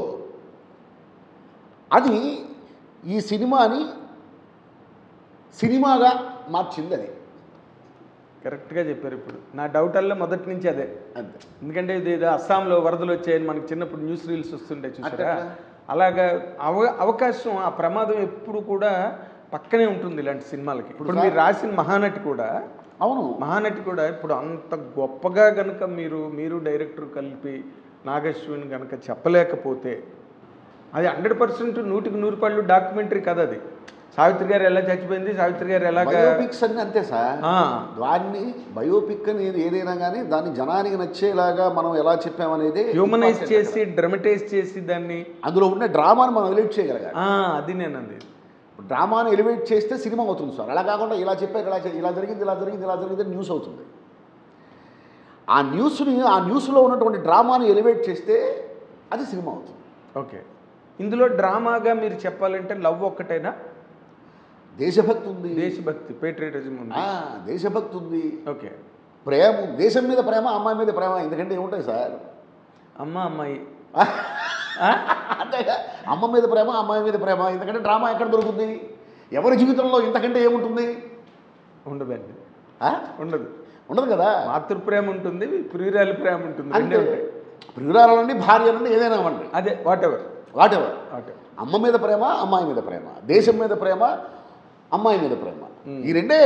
అది ఈ సినిమాని సినిమాగా మార్చింది అది కరెక్ట్గా చెప్పారు ఇప్పుడు నా డౌట్ అల్ల మొదటి నుంచి అదే అంతే ఎందుకంటే ఇది ఏదో అస్సాంలో వరదలు వచ్చాయని మనకి చిన్నప్పుడు న్యూస్ రీల్స్ వస్తుండే చూసారా అట్లా. అలాగా అవ అవకాశం ఆ ప్రమాదం ఎప్పుడు కూడా పక్కనే ఉంటుంది ఇలాంటి సినిమాలకి ఇప్పుడు మీరు రాసిన మహానటి కూడా అవును మహానటి కూడా ఇప్పుడు అంత గొప్పగా గనుక మీరు మీరు డైరెక్టర్ కలిపి నాగశ్విన్ గనక చెప్పలేకపోతే అది హండ్రెడ్ పర్సెంట్ నూటికి నూరు పళ్ళు డాక్యుమెంటరీ కదా అది సావిత్రి గారు ఎలా చచ్చిపోయింది సావిత్రి గారు ఎలాగా బయోపిక్స్ అన్ని అంతే సార్ ఆ, దాన్ని బయోపిక్ అనేది ఏదైనా కానీ దాన్ని జనానికి నచ్చేలాగా మనం ఎలా చెప్పామనేది హ్యూమనైజ్ చేసి డ్రమటైజ్ చేసి దాన్ని అందులో ఉన్న డ్రామాని మనం ఎలివేట్ చేయగలగాలి ఆ, అది నేను అంది డ్రామాని ఎలివేట్ చేస్తే సినిమా అవుతుంది సార్ అలా కాకుండా ఇలా చెప్పారు ఇలా చే- ఇలా జరిగింది ఇలా జరిగింది ఇలా జరిగింది అని న్యూస్ అవుతుంది ఆ న్యూస్ని ఆ న్యూస్లో ఉన్నటువంటి డ్రామాని ఎలివేట్ చేస్తే అది సినిమా అవుతుంది ఓకే ఇందులో డ్రామాగా మీరు చెప్పాలంటే లవ్ ఒక్కటేనా దేశభక్తి ఉంది దేశభక్తి పేట్రియటిజం ఉంది ఆ, దేశభక్తి ఉంది ఓకే ప్రేమ ఉంది. దేశం మీద ప్రేమ అమ్మాయి మీద ప్రేమ ఎందుకంటే ఏముంటాయి సార్ అమ్మ అమ్మాయి అంతేగా అమ్మ మీద ప్రేమ అమ్మాయి మీద ప్రేమ ఎందుకంటే డ్రామా ఎక్కడ దొరుకుతుంది ఎవరి జీవితంలో ఇంతకంటే ఏముంటుంది ఉండదండి ఆ? ఉండదు ఉండదు కదా మాతృప్రేమ ఉంటుంది ప్రియురాలి ప్రేమ ఉంటుంది రెండే అంతే ఉంటాయి ప్రియురాలనండి భార్య నుండి ఏదైనా అవ్వండి అదే whatever whatever whatever అమ్మ మీద ప్రేమ అమ్మాయి మీద ప్రేమ దేశం మీద ప్రేమ అమ్మాయి మీద ప్రేమ ఈ రెండే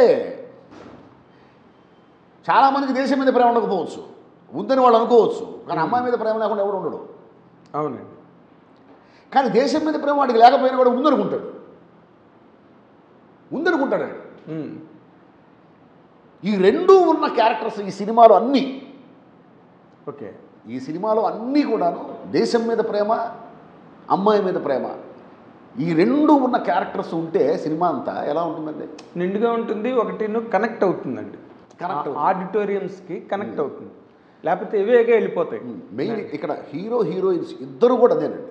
చాలామందికి దేశం మీద ప్రేమ ఉండకపోవచ్చు ఉందని వాళ్ళు అనుకోవచ్చు కానీ అమ్మాయి మీద ప్రేమ లేకుండా ఎవడు ఉండడు అవునండి కానీ దేశం మీద ప్రేమ వాడికి లేకపోయినా కూడా ఉందనుకుంటాడు ఉందనుకుంటాడు వాడు. ఉమ్. ఈ రెండూ ఉన్న క్యారెక్టర్స్ ఈ సినిమాలో అన్నీ ఓకే ఈ సినిమాలో అన్నీ కూడాను దేశం మీద ప్రేమ అమ్మాయి మీద ప్రేమ ఈ రెండు ఉన్న క్యారెక్టర్స్ ఉంటే సినిమా అంతా ఎలా ఉంటుందండి నిండుగా ఉంటుంది ఒకటి కనెక్ట్ అవుతుందండి Connect అవుతుంది. ఆడిటోరియంస్కి కనెక్ట్ అవుతుంది లేకపోతే ఇవేగా వెళ్ళిపోతాయి మెయిన్ ఇక్కడ హీరో హీరోయిన్స్ ఇద్దరు కూడా అదేనండి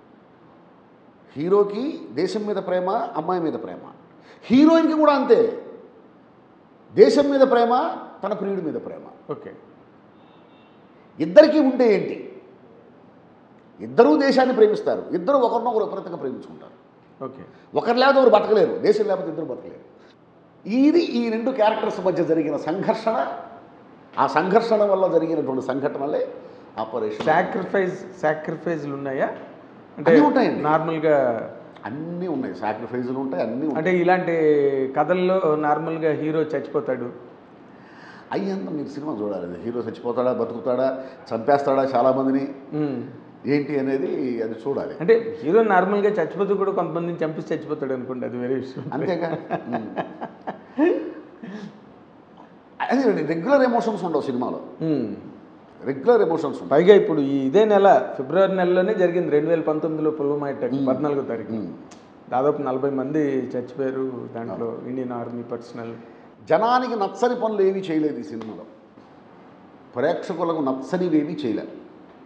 హీరోకి దేశం మీద ప్రేమ అమ్మాయి మీద ప్రేమ హీరోయిన్కి కూడా అంతే దేశం మీద ప్రేమ తన ప్రియుడి మీద ప్రేమ ఓకే ఇద్దరికీ ఉంటే ఏంటి ఇద్దరూ దేశాన్ని ప్రేమిస్తారు ఇద్దరు ఒకరినొకరు విపరీతంగా ప్రేమించుకుంటారు ఓకే ఒకరు లేకపోతే ఒకరు బతకలేరు దేశం లేకపోతే ఇద్దరు బతకలేరు ఇది ఈ రెండు క్యారెక్టర్స్ మధ్య జరిగిన సంఘర్షణ ఆ సంఘర్షణ వల్ల జరిగినటువంటి సంఘటనలే ఆపరేషన్ సాక్రిఫైస్ సాక్రిఫైస్లు ఉన్నాయా అంటే అన్నీ ఉంటాయండి. నార్మల్గా అన్నీ ఉన్నాయి సాక్రిఫైజులు ఉంటాయి అన్నీ ఉంటాయి అంటే ఇలాంటి కథల్లో నార్మల్గా హీరో చచ్చిపోతాడు అయ్యంత మీరు సినిమా చూడాలి హీరో చచ్చిపోతాడా బతుకుతాడా చంపేస్తాడా చాలామందిని ఉమ్. ఏంటి అనేది అది చూడాలి అంటే హీరో నార్మల్గా చచ్చిపోతూ కూడా కొంతమందిని చంపి చచ్చిపోతాడు అనుకోండి అది వేరే విషయం అంతేగా ఉమ్. అది రెగ్యులర్ ఎమోషన్స్ ఉండవు సినిమాలో ఉమ్. రెగ్యులర్ ఎమోషన్స్ ఉంటాయి పైగా ఇప్పుడు ఈ ఇదే నెల ఫిబ్రవరి నెలలోనే జరిగింది రెండు వేల పంతొమ్మిదిలో పుల్వామా అటాక్ పద్నాలుగో తారీఖు ఉమ్. దాదాపు నలభై మంది చచ్చిపోయారు దాంట్లో ఇండియన్ ఆర్మీ పర్సనల్ జనానికి నచ్చని పనులు ఏమీ చేయలేదు ఈ సినిమాలో ప్రేక్షకులకు నచ్చనివి ఏమీ చేయలేదు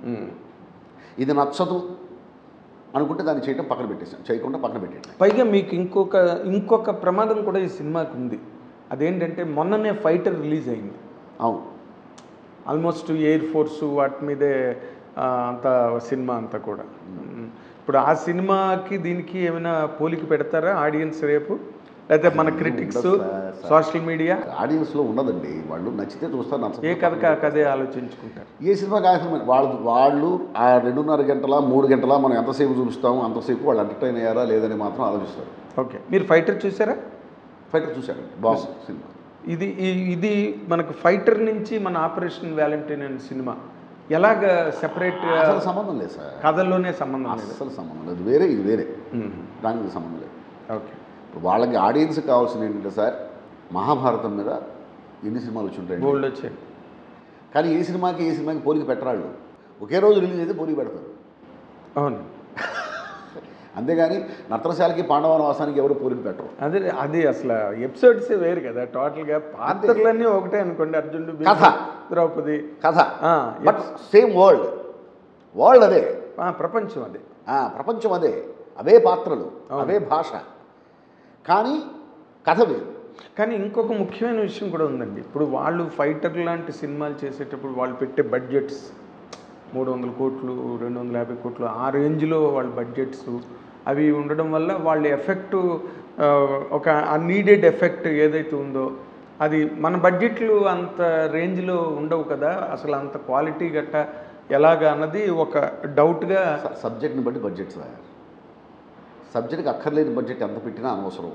ఇది నచ్చదు అనుకుంటే దాన్ని చేయటం పక్కన పెట్టేసాం చేయకుండా పక్కన పెట్టేయటం పైగా మీకు ఇంకొక ఇంకొక ప్రమాదం కూడా ఈ సినిమాకి ఉంది అదేంటంటే మొన్ననే ఫైటర్ రిలీజ్ అయింది అవును ఆల్మోస్ట్ ఎయిర్ ఫోర్స్ వాటి మీదే ఆ, అంత సినిమా అంతా కూడా మ్, ఇప్పుడు ఆ సినిమాకి దీనికి ఏమైనా పోలిక పెడతారా ఆడియన్స్ రేపు లేకపోతే మన క్రిటిక్స్ ఉండదు సార్, సార్. సోషల్ మీడియా ఆడియన్స్లో ఉండదండి వాళ్ళు నచ్చితే చూస్తారు ఏ నచ్చతే కథ కా కథే ఆలోచించుకుంటారు ఏ సినిమా కాసిన వాళ్ళు వాళ్ళు ఆ రెండున్నర గంటల మూడు గంటల మనం ఎంతసేపు చూపిస్తాము అంతసేపు వాళ్ళు ఎంటర్టైన్ అయ్యారా లేదని మాత్రం ఆలోచిస్తారు ఓకే మీరు ఫైటర్ చూసారా ఫైటర్ చూశారండి బాగుంది సినిమా ఇది ఈ- ఇది మనకు ఫైటర్ నుంచి మన ఆపరేషన్ వ్యాలంటైన్ అనే సినిమా ఎలాగ సెపరేట్ అసలు సంబంధం లేదు సార్ కథల్లోనే సంబంధం లేదు అసలు సంబంధం లేదు వేరే ఇది వేరే మ్, దానికి సంబంధం లేదు ఓకే ఇప్పుడు వాళ్ళకి ఆడియన్స్ కావాల్సింది ఏంటంటే సార్ మహాభారతం మీద ఎన్ని సినిమాలు వచ్చి ఉంటాయి బోల్డ్ వచ్చాయి కానీ ఏ సినిమాకి ఏ సినిమాకి పోలిక పెట్టరాళ్ళు ఒకే రోజు రిలీజ్ అయితే పోలిక పెడతారు అవును అంతేగాని నర్తనశాలకి పాండవనవాసానికి ఎవరు పోలిక పెట్టరు అదే అది అసలు ఎపిసోడ్స్ వేరు కదా టోటల్గా పాత్రలన్నీ ఒకటే అనుకోండి అర్జునుడు భీముడు, కథ. ద్రౌపది కథ ఆ, బట్ సేమ్ వరల్డ్ వరల్డ్ అదే ఆ, ప్రపంచం అది ఆ, ప్రపంచం అదే అవే పాత్రలు అవే భాష కానీ కథ వేరు కానీ ఇంకొక ముఖ్యమైన విషయం కూడా ఉందండి ఇప్పుడు వాళ్ళు ఫైటర్ లాంటి సినిమాలు చేసేటప్పుడు వాళ్ళు పెట్టే బడ్జెట్స్ మూడు వందల కోట్లు రెండు వందల యాభై కోట్లు ఆ రేంజ్లో వాళ్ళ బడ్జెట్స్ అవి ఉండడం వల్ల వాళ్ళ ఎఫెక్ట్ ఒక నీడెడ్ ఎఫెక్ట్ ఏదైతే ఉందో అది మన బడ్జెట్లు అంత రేంజ్లో ఉండవు కదా అసలు అంత క్వాలిటీ గట్ట ఎలాగా అన్నది ఒక డౌట్గా స- సబ్జెక్ట్ని బట్టి బడ్జెట్ సార్ సబ్జెక్ట్కి అక్కర్లేని బడ్జెట్ ఎంత పెట్టినా అనవసరం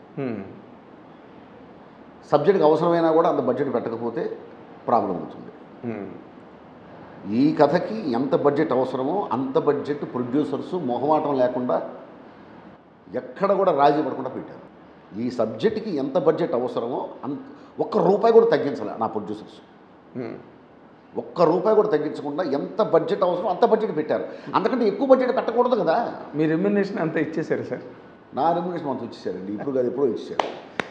సబ్జెక్ట్కి అవసరమైనా కూడా అంత బడ్జెట్ పెట్టకపోతే ప్రాబ్లం అవుతుంది ఈ కథకి ఎంత బడ్జెట్ అవసరమో అంత బడ్జెట్ ప్రొడ్యూసర్స్ మొహమాటం లేకుండా ఎక్కడ కూడా రాజీ పడకుండా పెట్టారు ఈ సబ్జెక్ట్కి ఎంత బడ్జెట్ అవసరమో అంత ఒక్క రూపాయి కూడా తగ్గించాలి నా ప్రొడ్యూసర్స్ ఒక్క రూపాయి కూడా తగ్గించకుండా ఎంత బడ్జెట్ అవసరం అంత బడ్జెట్ పెట్టారు అంతకంటే ఎక్కువ బడ్జెట్ పెట్టకూడదు కదా మీ రెమ్యునేషన్ అంతా ఇచ్చేసారు సార్ నా రెమ్యునేషన్ అంత ఇచ్చేసారండి ఇప్పుడు కాదు ఎప్పుడో ఇచ్చేసారు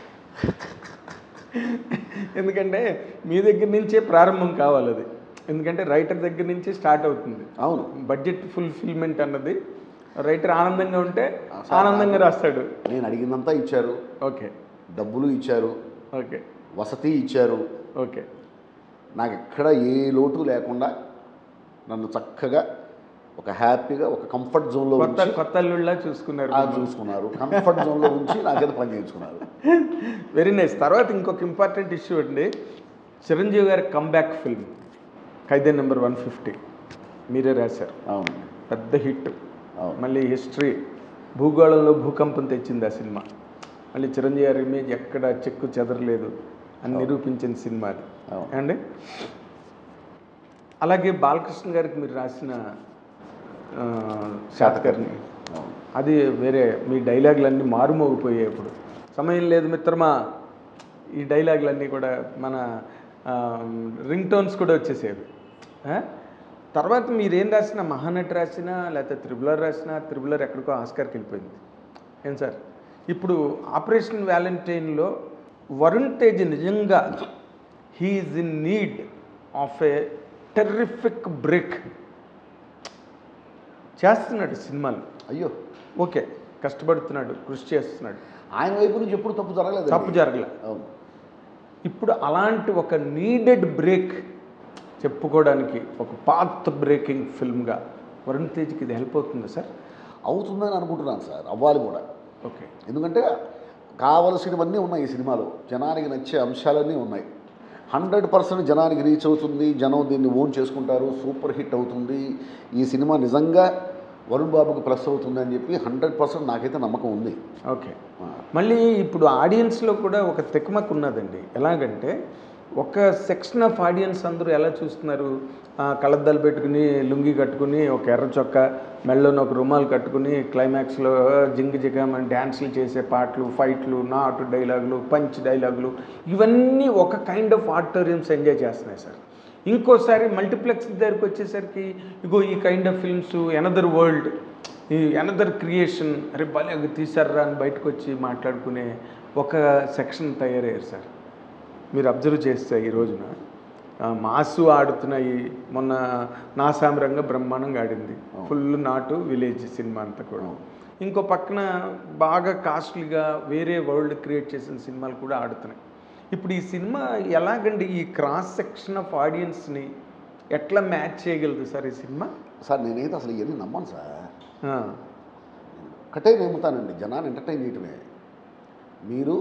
ఎందుకంటే మీ దగ్గర నుంచే ప్రారంభం కావాలి అది ఎందుకంటే రైటర్ దగ్గర నుంచి స్టార్ట్ అవుతుంది అవును బడ్జెట్ ఫుల్ఫిల్మెంట్ అన్నది రైటర్ ఆనందంగా ఉంటే ఆనందంగా రాస్తాడు నేను అడిగిందంతా ఇచ్చారు ఓకే డబ్బులు ఇచ్చారు ఓకే వసతి ఇచ్చారు ఓకే నాకు ఎక్కడ ఏ లోటు లేకుండా నన్ను చక్కగా ఒక హ్యాపీగా ఒక కంఫర్ట్ జోన్లో కొత్త ఉంచి కొత్త అల్లుళ్ళలా చూసుకున్నారు ఆ చూసుకున్నారు కంఫర్ట్ జోన్లో ఉంచి నా చేత పని చేయించుకున్నారు వెరీ నైస్ తర్వాత ఇంకొక ఇంపార్టెంట్ ఇష్యూ అండి చిరంజీవి గారి కంబ్యాక్ ఫిల్మ్ ఖైదే నెంబర్ వన్ ఫిఫ్టీ మీరే రాశారు అవును పెద్ద హిట్ అవును. మళ్ళీ హిస్టరీ భూగోళంలో భూకంపం తెచ్చింది ఆ సినిమా మళ్ళీ చిరంజీవి గారి ఇమేజ్ ఎక్కడ చెక్కు చెదరలేదు అని నిరూపించిన సినిమా అది అవును. అండి అలాగే బాలకృష్ణ గారికి మీరు రాసిన ఆ, శాతకర్ణి అవును అది వేరే మీ డైలాగులన్నీ మారుమోగిపోయాయి ఇప్పుడు సమయం లేదు మిత్రమా ఈ డైలాగులన్నీ కూడా మన రింగ్ టోన్స్ కూడా వచ్చేసేవి ఆ? తర్వాత మీరేం రాసినా మహానటి రాసినా లేకపోతే త్రిబులర్ రాసినా త్రిబులర్ ఎక్కడికో ఆస్కార్కి వెళ్ళిపోయింది ఏం సార్ ఇప్పుడు ఆపరేషన్ వ్యాలంటైన్లో వరుణ్ తేజ్ నిజంగా he's in need of a terrific break చేస్తున్నాడు సినిమాలు అయ్యో ఓకే కష్టపడుతున్నాడు కృషి చేస్తున్నాడు ఆయన వైపు నుంచి ఎప్పుడు తప్పు జరగలేదు తప్పు జరగలే అవును ఇప్పుడు అలాంటి ఒక నీడెడ్ బ్రేక్ చెప్పుకోవడానికి ఒక పాత్ బ్రేకింగ్ ఫిల్మ్గా వరుణ్ తేజ్కి ఇది హెల్ప్ అవుతుందా సార్ అవుతుందని అనుకుంటున్నాను సార్ అవ్వాలి కూడా ఓకే ఎందుకంటే కావలసినవన్నీ ఉన్నాయి ఈ సినిమాలో జనానికి నచ్చే అంశాలన్నీ ఉన్నాయి హండ్రెడ్ పర్సెంట్ జనానికి రీచ్ అవుతుంది జనం దీన్ని ఓన్ చేసుకుంటారు సూపర్ హిట్ అవుతుంది ఈ సినిమా నిజంగా వరుణ్ బాబుకి ప్లస్ అవుతుంది అని చెప్పి హండ్రెడ్ పర్సెంట్ నాకైతే నమ్మకం ఉంది ఓకే మళ్ళీ ఇప్పుడు ఆడియన్స్లో కూడా ఒక తెక్మక్ ఉన్నదండి ఎలాగంటే ఒక సెక్షన్ ఆఫ్ ఆడియన్స్ అందరూ ఎలా చూస్తున్నారు ఆ, కళ్ళద్దాలు పెట్టుకుని లుంగి కట్టుకుని ఒక ఎర్ర చొక్క మెళ్ళలోని ఒక రుమాలు కట్టుకుని క్లైమాక్స్లో జింగి జిగామని డ్యాన్సులు చేసే పాటలు ఫైట్లు నాటు డైలాగులు పంచ్ డైలాగులు ఇవన్నీ ఒక కైండ్ ఆఫ్ ఆడిటోరియంస్ ఎంజాయ్ చేస్తున్నాయి సార్ ఇంకోసారి మల్టీప్లెక్స్ దగ్గరికి వచ్చేసరికి ఇగో ఈ kind of films another world ఈ ఎనదర్ క్రియేషన్ అరే భలే తీసారా అని బయటకు వచ్చి మాట్లాడుకునే ఒక సెక్షన్ తయారయ్యారు సార్ మీరు అబ్జర్వ్ చేస్తే ఈ రోజున ఆ, మాసు ఆడుతున్నాయి మొన్న నా సామరంగా బ్రహ్మాండంగా ఆడింది ఫుల్ నాటు విలేజ్ సినిమా అంతా కూడా ఇంకో పక్కన బాగా కాస్ట్లీగా వేరే వరల్డ్ క్రియేట్ చేసిన సినిమాలు కూడా ఆడుతున్నాయి ఇప్పుడు ఈ సినిమా ఎలాగండి ఈ క్రాస్ సెక్షన్ ఆఫ్ ఆడియన్స్ని ఎట్లా మ్యాచ్ చేయగలదు సార్ ఈ సినిమా సార్ నేనైతే అసలు ఇవన్నీ నమ్మను సార్ ఆ, ఒకటే నమ్ముతానండి జనాన్ని ఎంటర్టైన్ చేయటమే మీరు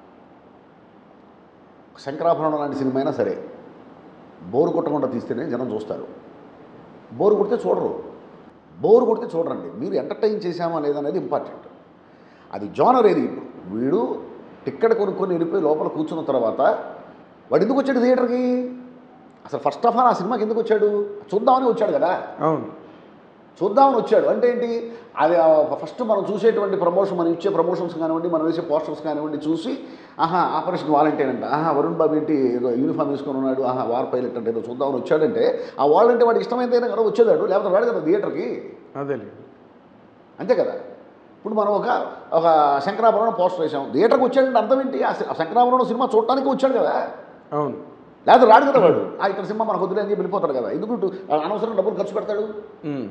శంకరాభరణం లాంటి సినిమా అయినా సరే బోరు కొట్టకుండా తీస్తేనే జనం చూస్తారు బోరు కొడితే చూడరు బోరు కొడితే చూడరండి మీరు ఎంటర్టైన్ చేశామా లేదా అనేది ఇంపార్టెంట్ అది జోనర్ ఏది ఇప్పుడు వీడు టిక్కెట్ కొనుక్కొని వెళ్ళిపోయి లోపల కూర్చున్న తర్వాత వాడు ఎందుకు వచ్చాడు థియేటర్కి అసలు ఫస్ట్ ఆఫ్ ఆల్ ఆ సినిమాకి ఎందుకు వచ్చాడు చూద్దామని వచ్చాడు కదా అవును చూద్దామని వచ్చాడు అంటే ఏంటి అది ఆ ఫస్ట్ మనం చూసేటువంటి ప్రమోషన్ మనం ఇచ్చే ప్రమోషన్స్ కానివ్వండి మనం వేసే పోస్టర్స్ కానివ్వండి చూసి ఆహా ఆపరేషన్ వాలంటీర్ అంట ఆహా వరుణ్ బాబు ఏంటి ఏదో యూనిఫామ్ వేసుకొని ఉన్నాడు ఆహా వార్ పైలట్ అంటే ఏదో చూద్దామని వచ్చాడంటే ఆ వాలంటీ వాడికి ఇష్టమైందైనా కదా వచ్చేదాడు లేకపోతే వాడు కదా థియేటర్కి అదేలే అంతే కదా ఇప్పుడు మనం ఒక ఒక శంకరాభరణం పోస్టర్ వేసాం థియేటర్కి వచ్చాడంటే అర్థం ఏంటి ఆ శ- ఆ శంకరాభరణం సినిమా చూడటానికి వచ్చాడు కదా అవును లేకపోతే రాడు కదా వాడు ఆ ఇక్కడ సినిమా మనకు వద్దులే అని చెప్పి వెళ్ళిపోతాడు కదా ఎందుకు ఇటు అనవసరం డబ్బులు ఖర్చు పెడతాడు ఉమ్.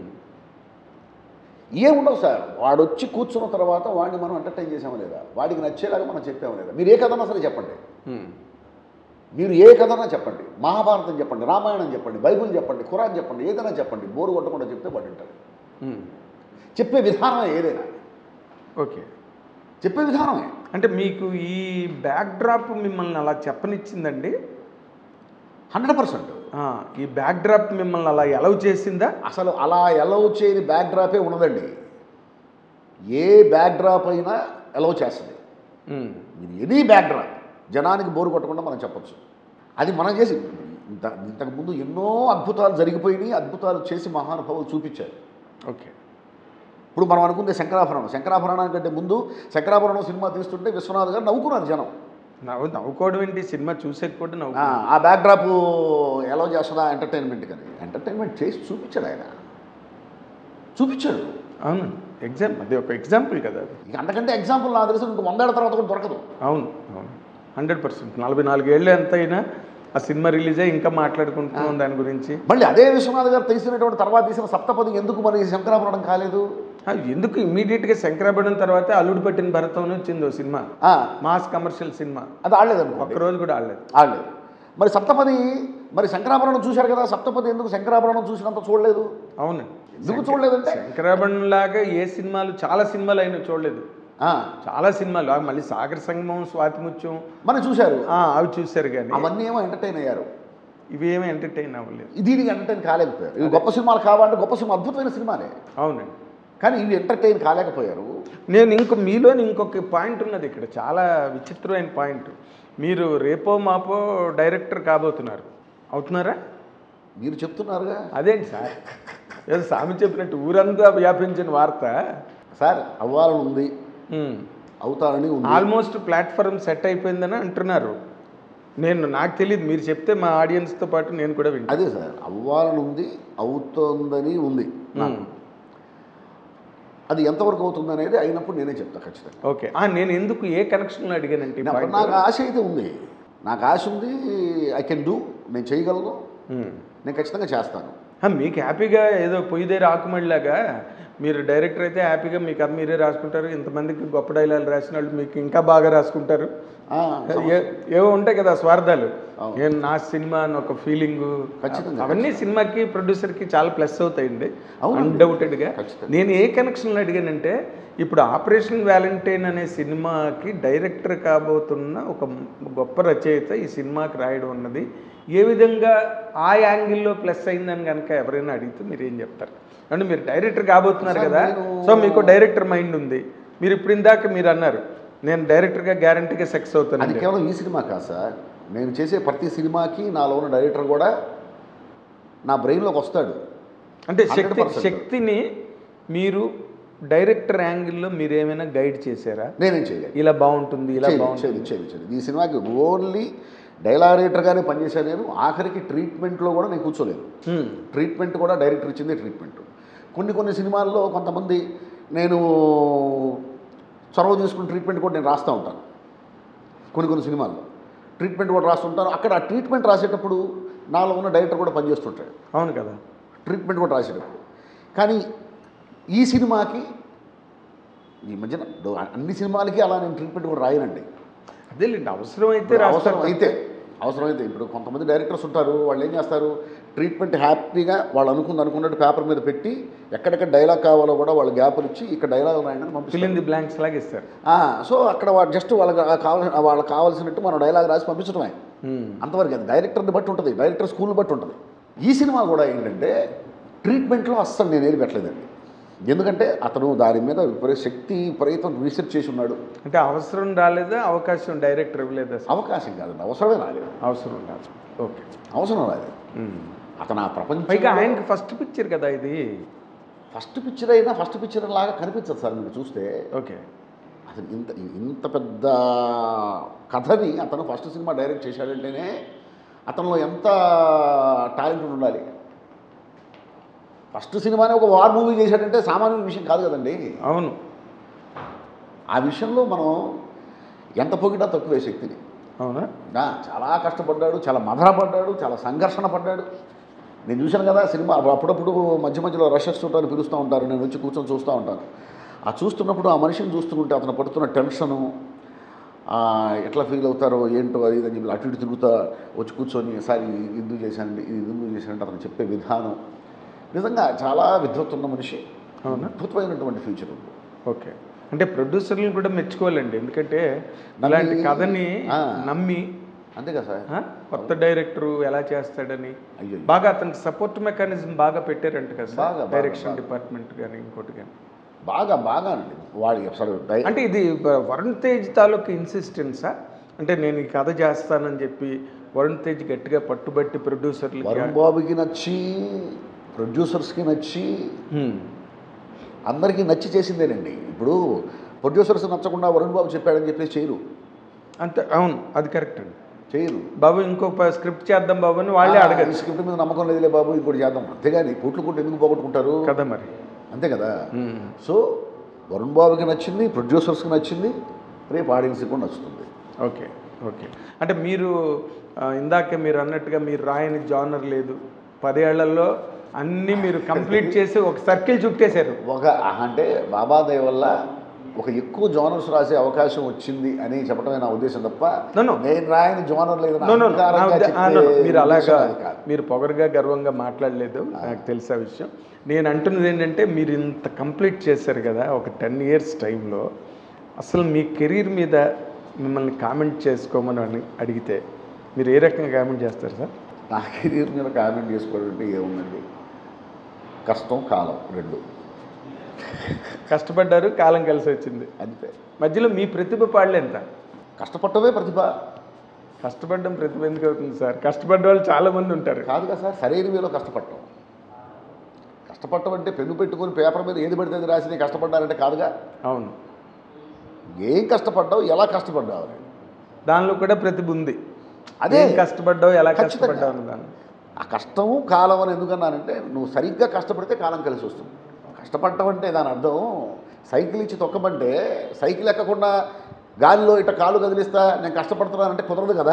ఏముండవు సార్ వాడు వచ్చి కూర్చున్న తర్వాత వాడిని మనం ఎంటర్టైన్ చేసామా లేదా వాడికి నచ్చేలాగా మనం చెప్పామా లేదా మీరు ఏ కథనా సరే చెప్పండి ఉమ్. మీరు ఏ కథనా చెప్పండి మహాభారతం చెప్పండి రామాయణం చెప్పండి బైబిల్ చెప్పండి ఖురాన్ చెప్పండి ఏదైనా చెప్పండి బోరు కొట్టకుండా చెప్తే వాడు వింటాడు ఉమ్. చెప్పే విధానమే ఏదైనా ఓకే చెప్పే విధానమే అంటే మీకు ఈ బ్యాక్డ్రాప్ మిమ్మల్ని అలా చెప్పనిచ్చిందండి హండ్రెడ్ పర్సెంట్ ఆ, ఈ బ్యాక్డ్రాప్ మిమ్మల్ని అలా ఎలవ్ చేసిందా అసలు అలా ఎలవ్ చేయని బ్యాక్ డ్రాపే ఉన్నదండి ఏ బ్యాక్ డ్రాప్ అయినా ఎలవ్ చేస్తుంది ఉమ్. ఇది ఎనీ బ్యాక్ డ్రాప్ జనానికి బోరు కొట్టకుండా మనం చెప్పొచ్చు అది మనం చేసి ఇంత ఇంతకుముందు ఎన్నో అద్భుతాలు జరిగిపోయినాయి అద్భుతాలు చేసి మహానుభావులు చూపించారు ఓకే ఇప్పుడు మనం అనుకుందే శంకరాభరణం శంకరాభరణం కంటే ముందు శంకరాభరణం సినిమా తీస్తుంటే విశ్వనాథ్ గారు నవ్వుకున్నారు జనం నవ్వు నవ్వుకోవడం ఏంటి సినిమా చూసే కూడా ఆ, నవ్వు ఆ బ్యాక్ డ్రాప్ ఎలా చేస్తుందా ఎంటర్టైన్మెంట్ కానీ ఎంటర్టైన్మెంట్ చేసి చూపించాడు ఆయన చూపించాడు అవును ఎగ్జామ్ అది ఒక ఎగ్జాంపుల్ కదా అది ఇక అంతకంటే ఎగ్జాంపుల్ నాకు తెలుసు ఇంక వందేళ్ల తర్వాత కూడా దొరకదు అవును అవును హండ్రెడ్ పర్సెంట్ నలభై నాలుగేళ్ళు ఎంత అయినా ఆ సినిమా రిలీజ్ అయ్యి ఇంకా మాట్లాడుకుంటున్నాం దాని గురించి మళ్ళీ అదే విశ్వనాథ్ గారు తీసినటువంటి తర్వాత తీసిన సప్తపది ఎందుకు మరి శంకరాభరణం కాలేదు ఆ, ఎందుకు ఇమీడియట్గా శంకరాభరణం తర్వాత అల్లుడు పెట్టిన భరతం అని వచ్చింది ఓ సినిమా ఆ, మాస్ కమర్షియల్ సినిమా అది ఆడలేదు ఒక్క రోజు కూడా ఆడలేదు ఆడలేదు మరి సప్తపది మరి శంకరాభరణం చూశారు కదా సప్తపది ఎందుకు శంకరాభరణం చూసినంత చూడలేదు అవును ఎందుకు చూడలేదంటే శంకరాభరణం లాగా ఏ సినిమాలు చాలా సినిమాలు అయినా చూడలేదు ఆ, చాలా సినిమాలు ఆ, మళ్ళీ సాగర సంగమం స్వాతిముత్యం మరి చూశారు ఆ, అవి చూశారు కానీ అవన్నీ ఏమో ఎంటర్టైన్ అయ్యారు ఇవి ఏమీ ఎంటర్టైన్ అవ్వలేదు దీనికి ఎంటర్టైన్ కాలేకపోయారు ఇవి గొప్ప సినిమాలు కావాలంటే గొప్ప సినిమా అద్భుతమైన సినిమానే అవునండి కానీ ఇవి ఎంటర్టైన్ కాలేకపోయారు నేను ఇంకో మీలోని ఇంకొక పాయింట్ ఉన్నది ఇక్కడ చాలా విచిత్రమైన పాయింట్ మీరు రేపో మాపో డైరెక్టర్ కాబోతున్నారు అవుతున్నారా మీరు చెప్తున్నారుగా అదేంటి సార్ ఏదో స్వామి చెప్పినట్టు ఊరంతా వ్యాపించిన వార్త సార్ అవ్వాలని ఉంది ఉమ్. అవుతారని ఉంది ఆల్మోస్ట్ ప్లాట్ఫామ్ సెట్ అయిపోయిందని అంటున్నారు నేను నాకు తెలియదు మీరు చెప్తే మా ఆడియన్స్తో పాటు నేను కూడా వింటాను అదే సార్ అవ్వాలని ఉంది అవుతోందని ఉంది నాకు అది ఎంతవరకు అవుతుంది అనేది అయినప్పుడు నేనే చెప్తా ఖచ్చితంగా ఓకే ఆ, నేను ఎందుకు ఏ కనెక్షన్లో అడిగానంటే ఈ నా- point? నాకు ఆశ అయితే ఉంది నాకు ఆశ ఉంది ఐ కెన్ డూ నేను చేయగలను ఉమ్. నేను ఖచ్చితంగా చేస్తాను ఆ, మీకు హ్యాపీగా ఏదో పొయ్యి దగ్గర ఆకుమడిలాగా మీరు డైరెక్టర్ అయితే హ్యాపీగా మీ కథ మీరే రాసుకుంటారు ఇంతమందికి గొప్ప డైలాగులు రాసిన వాళ్ళు మీకు ఇంకా బాగా రాసుకుంటారు ఆ, ఏ- ఏవో ఉంటాయి కదా స్వార్థాలు అవును. నేను నా సినిమా అని ఒక ఫీలింగ్ ఖచ్చితంగా, అవన్నీ సినిమాకి ప్రొడ్యూసర్కి చాలా ప్లస్ అవుతాయండి అవునండి. అన్డౌటెడ్గా ఖచ్చితంగా. నేను ఏ కనెక్షన్లో అడిగానంటే ఇప్పుడు ఆపరేషన్ వ్యాలంటైన్ అనే సినిమాకి డైరెక్టర్ కాబోతున్న ఒక గొప్ప రచయిత ఈ సినిమాకి రాయడం అన్నది ఏ విధంగా ఆ యాంగిల్లో ప్లస్ అయిందని కనుక ఎవరైనా అడిగితే మీరు ఏం చెప్తారు అంటే మీరు డైరెక్టర్ కాబోతున్నారు సార్, కదా నేను- సో మీకు డైరెక్టర్ మైండ్ ఉంది మీరు ఇప్పుడు ఇందాక మీరు అన్నారు నేను డైరెక్టర్గా గ్యారంటీగా సెక్స్ అది అవుతాను కేవలం ఈ సినిమా కాదు సార్ నేను చేసే ప్రతి సినిమాకి నాలో ఉన్న డైరెక్టర్ కూడా నా బ్రెయిన్లోకి వస్తాడు అంటే శక్తి 100%. శక్తిని మీరు డైరెక్టర్ యాంగిల్లో మీరు ఏమైనా గైడ్ చేశారా నేనేం చేయలేదు ఇలా బాగుంటుంది ఇలా చేయలేదు, బాగుంటుంది చేయలేదు, చేయలేదు, చేయలేదు. ఈ సినిమాకి ఓన్లీ డైలారేటర్గానే పనిచేశాను నేను ఆఖరికి ట్రీట్మెంట్లో కూడా నేను కూర్చోలేదు హ్మ్. ట్రీట్మెంట్ కూడా డైరెక్టర్ ఇచ్చిందే ట్రీట్మెంట్ కొన్ని కొన్ని సినిమాల్లో కొంతమంది నేను చొరవ తీసుకుని ట్రీట్మెంట్ కూడా నేను రాస్తూ ఉంటాను కొన్ని కొన్ని సినిమాల్లో ట్రీట్మెంట్ కూడా రాస్తుంటాను అక్కడ ఆ ట్రీట్మెంట్ రాసేటప్పుడు నాలో ఉన్న డైరెక్టర్ కూడా పనిచేస్తుంటాడు అవును కదా ట్రీట్మెంట్ కూడా రాసేటప్పుడు కానీ ఈ సినిమాకి ఈ మధ్యన డో- అన్ని సినిమాలకి అలా నేను ట్రీట్మెంట్ కూడా రాయనండి అదేలేండి అవసరం అయితే ఇప్పుడు రాస్తారు అవసరం అయితే అవసరమైతే ఇప్పుడు కొంతమంది డైరెక్టర్స్ ఉంటారు వాళ్ళు ఏం చేస్తారు ట్రీట్మెంట్ హ్యాపీగా వాళ్ళు అనుకుంది అనుకున్నట్టు పేపర్ మీద పెట్టి ఎక్కడెక్కడ డైలాగ్ కావాలో కూడా వాళ్ళు గ్యాపులు ఇచ్చి ఇక్కడ డైలాగ్ రాయండి ఫిల్ పంపిస్తారు ఇన్ ది బ్లాంక్స్ లాగా ఇస్తారు ఆ, సో అక్కడ వాళ్ళు జస్ట్ వాళ్ళకి కావాల్సిన వాళ్ళకి కావాల్సినట్టు మనం డైలాగ్ రాసి పంపించడమే హ్మ్. అంతవరకు అది డైరెక్టర్ని బట్టి ఉంటుంది డైరెక్టర్ స్కూల్ని బట్టి ఉంటుంది ఈ సినిమా కూడా ఏంటంటే ట్రీట్మెంట్లో అస్సలు నేను ఏది పెట్టలేదండి ఎందుకంటే అతను దాని మీద విపరీత శక్తి విపరీతం రీసెర్చ్ చేసి ఉన్నాడు అంటే అవసరం రాలేదా అవకాశం డైరెక్టర్ ఇవ్వలేదా అవకాశం కాదండి అవసరమే రాలేదు అవసరం రాదు ఓకే అవసరం రాలేదు హ్మ్. అతను ఆ ప్రపంచం పైగా ఆయనకి ఫస్ట్ పిక్చర్ కదా ఇది ఫస్ట్ పిక్చర్ అయినా ఫస్ట్ పిక్చర్ లాగా కనిపించదు సార్ మీరు చూస్తే ఓకే అసలు ఇంత ఇంత పెద్ద కథని అతను ఫస్ట్ సినిమా డైరెక్ట్ చేశాడంటేనే అతనిలో ఎంత టాలెంట్ ఉండాలి ఫస్ట్ సినిమానే ఒక వార్ మూవీ చేశాడంటే సామాన్య విషయం కాదు కదండి అవును ఆ విషయంలో మనం ఎంత పొగిడా తక్కువే శక్తిని అవునా నా చాలా కష్టపడ్డాడు చాలా మదనపడ్డాడు చాలా సంఘర్షణ పడ్డాడు నేను చూశాను కదా సినిమా అప్పుడు- అప్పుడప్పుడు మధ్య మధ్యలో రషెస్ ఉంటారు పిలుస్తూ ఉంటారు నేను వచ్చి కూర్చొని చూస్తూ ఉంటాను ఆ చూస్తున్నప్పుడు ఆ మనిషిని చూస్తుంటే అతను పడుతున్న టెన్షను ఆ, ఎట్లా ఫీల్ అవుతారో ఏంటో అది ఇది అని చెప్పి అటు ఇటు తిరుగుతా వచ్చి కూర్చొని సార్ ఇది ఎందుకు చేశానండి ఇది ఎందుకు చేశానంటే అతను చెప్పే విధానం నిజంగా చాలా విద్వత్తు ఉన్న మనిషి అవునా? అద్భుతమైనటువంటి ఫ్యూచర్ ఉంది ఓకే అంటే ప్రొడ్యూసర్లను కూడా మెచ్చుకోవాలండి ఎందుకంటే నమ్మి- ఇలాంటి కథని ఆ. నమ్మి అంతే కదా సార్ ఆ, కొత్త డైరెక్టరు ఎలా చేస్తాడని అయ్యో బాగా అతనికి సపోర్ట్ మెకానిజం బాగా పెట్టారంట కదా బాగా, సార్ బాగా, డైరెక్షన్ బాగా. డిపార్ట్మెంట్ కానీ ఇంకోటి కానీ బాగా బాగా అండి వాడి అసలు డై- అంటే ఇది బ- వరుణ్ తేజ్ తాలూకు ఇన్సిస్టెన్సా అంటే నేను ఈ కథ చేస్తానని చెప్పి వరుణ్ తేజ్ గట్టిగా పట్టుబట్టి ప్రొడ్యూసర్లు వరుణ్ బాబుకి నచ్చి ప్రొడ్యూసర్స్కి నచ్చి అందరికీ నచ్చి చేసిందేనండి ఇప్పుడు ప్రొడ్యూసర్స్ నచ్చకుండా వరుణ్ బాబు చెప్పాడని చెప్పేసి చేయరు అంతే అవును అది కరెక్ట్ అండి చేయరు బాబు ఇంకో స్క్రిప్ట్ చేద్దాం బాబు అని వాళ్ళే ఆ, అడగరు ఈ స్క్రిప్ట్ మీద నమ్మకం లేదులే బాబు ఇంకోటి చేద్దాం అంతేగాని కోట్లు కోట్లు ఎందుకు పోగొట్టుకుంటారు కదా మరి అంతే కదా మ్మ్. సో వరుణ్ బాబుకి నచ్చింది ప్రొడ్యూసర్స్కి నచ్చింది రేపు ఆడియన్స్కి కూడా నచ్చుతుంది ఓకే ఓకే అంటే మీరు ఆ, ఇందాకే మీరు అన్నట్టుగా మీరు రాయని జానర్ లేదు పదేళ్లలో అన్నీ మీరు కంప్లీట్ చేసి ఒక సర్కిల్ చుట్టేశారు ఒక అంటే బాబా దయ వల్ల ఒక ఎక్కువ జోనర్స్ రాసే అవకాశం వచ్చింది అని చెప్పడమే నా ఉద్దేశం తప్ప No, no. నేను రాయని జోనర్ లేదు No, no, no. నా ఉద్దే- ఆ, no, no. మీరు అలాగా కాదు మీరు పొగరుగా గర్వంగా మాట్లాడలేదు నాకు తెలిసే విషయం నేను అంటున్నది ఏంటంటే మీరు ఇంత కంప్లీట్ చేశారు కదా ఒక టెన్ ఇయర్స్ టైంలో అసలు మీ కెరీర్ మీద మిమ్మల్ని కామెంట్ చేసుకోమని అని అడిగితే మీరు ఏ రకంగా కామెంట్ చేస్తారు సార్ నా కెరీర్ మీద కామెంట్ చేసుకోవడం అంటే ఏముందండి కష్టం కాలం రెండు కష్టపడ్డారు కాలం కలిసి వచ్చింది అంతే మధ్యలో మీ ప్రతిభ పాడలే ఎంత కష్టపడటమే ప్రతిభ కష్టపడడం ప్రతిభ ఎందుకు అవుతుంది సార్ కష్టపడ్డ వాళ్ళు చాలా మంది ఉంటారు కాదు కదా సార్ సరైన వేలో కష్టపడటం కష్టపడటం అంటే పెన్ను పెట్టుకొని పేపర్ మీద ఏది పడితే అది రాసి నేను కష్టపడ్డానంటే కాదుగా అవును ఏం కష్టపడ్డావు ఎలా కష్టపడ్డావు అని దానిలో కూడా ప్రతిభ ఉంది అదే. ఏం కష్టపడ్డావు ఎలా ఖచ్చితంగా. కష్టపడ్డావు అన్నదాన్ని ఆ కష్టము కాలం అని ఎందుకన్నానంటే నువ్వు సరిగ్గా కష్టపడితే కాలం కలిసి వస్తుంది కష్టపడటం అంటే దాని అర్థం సైకిల్ ఇచ్చి తొక్కమంటే సైకిల్ ఎక్కకుండా గాలిలో ఇట్ట కాలు కదిలిస్తా నేను కష్టపడుతున్నానంటే కుదరదు కదా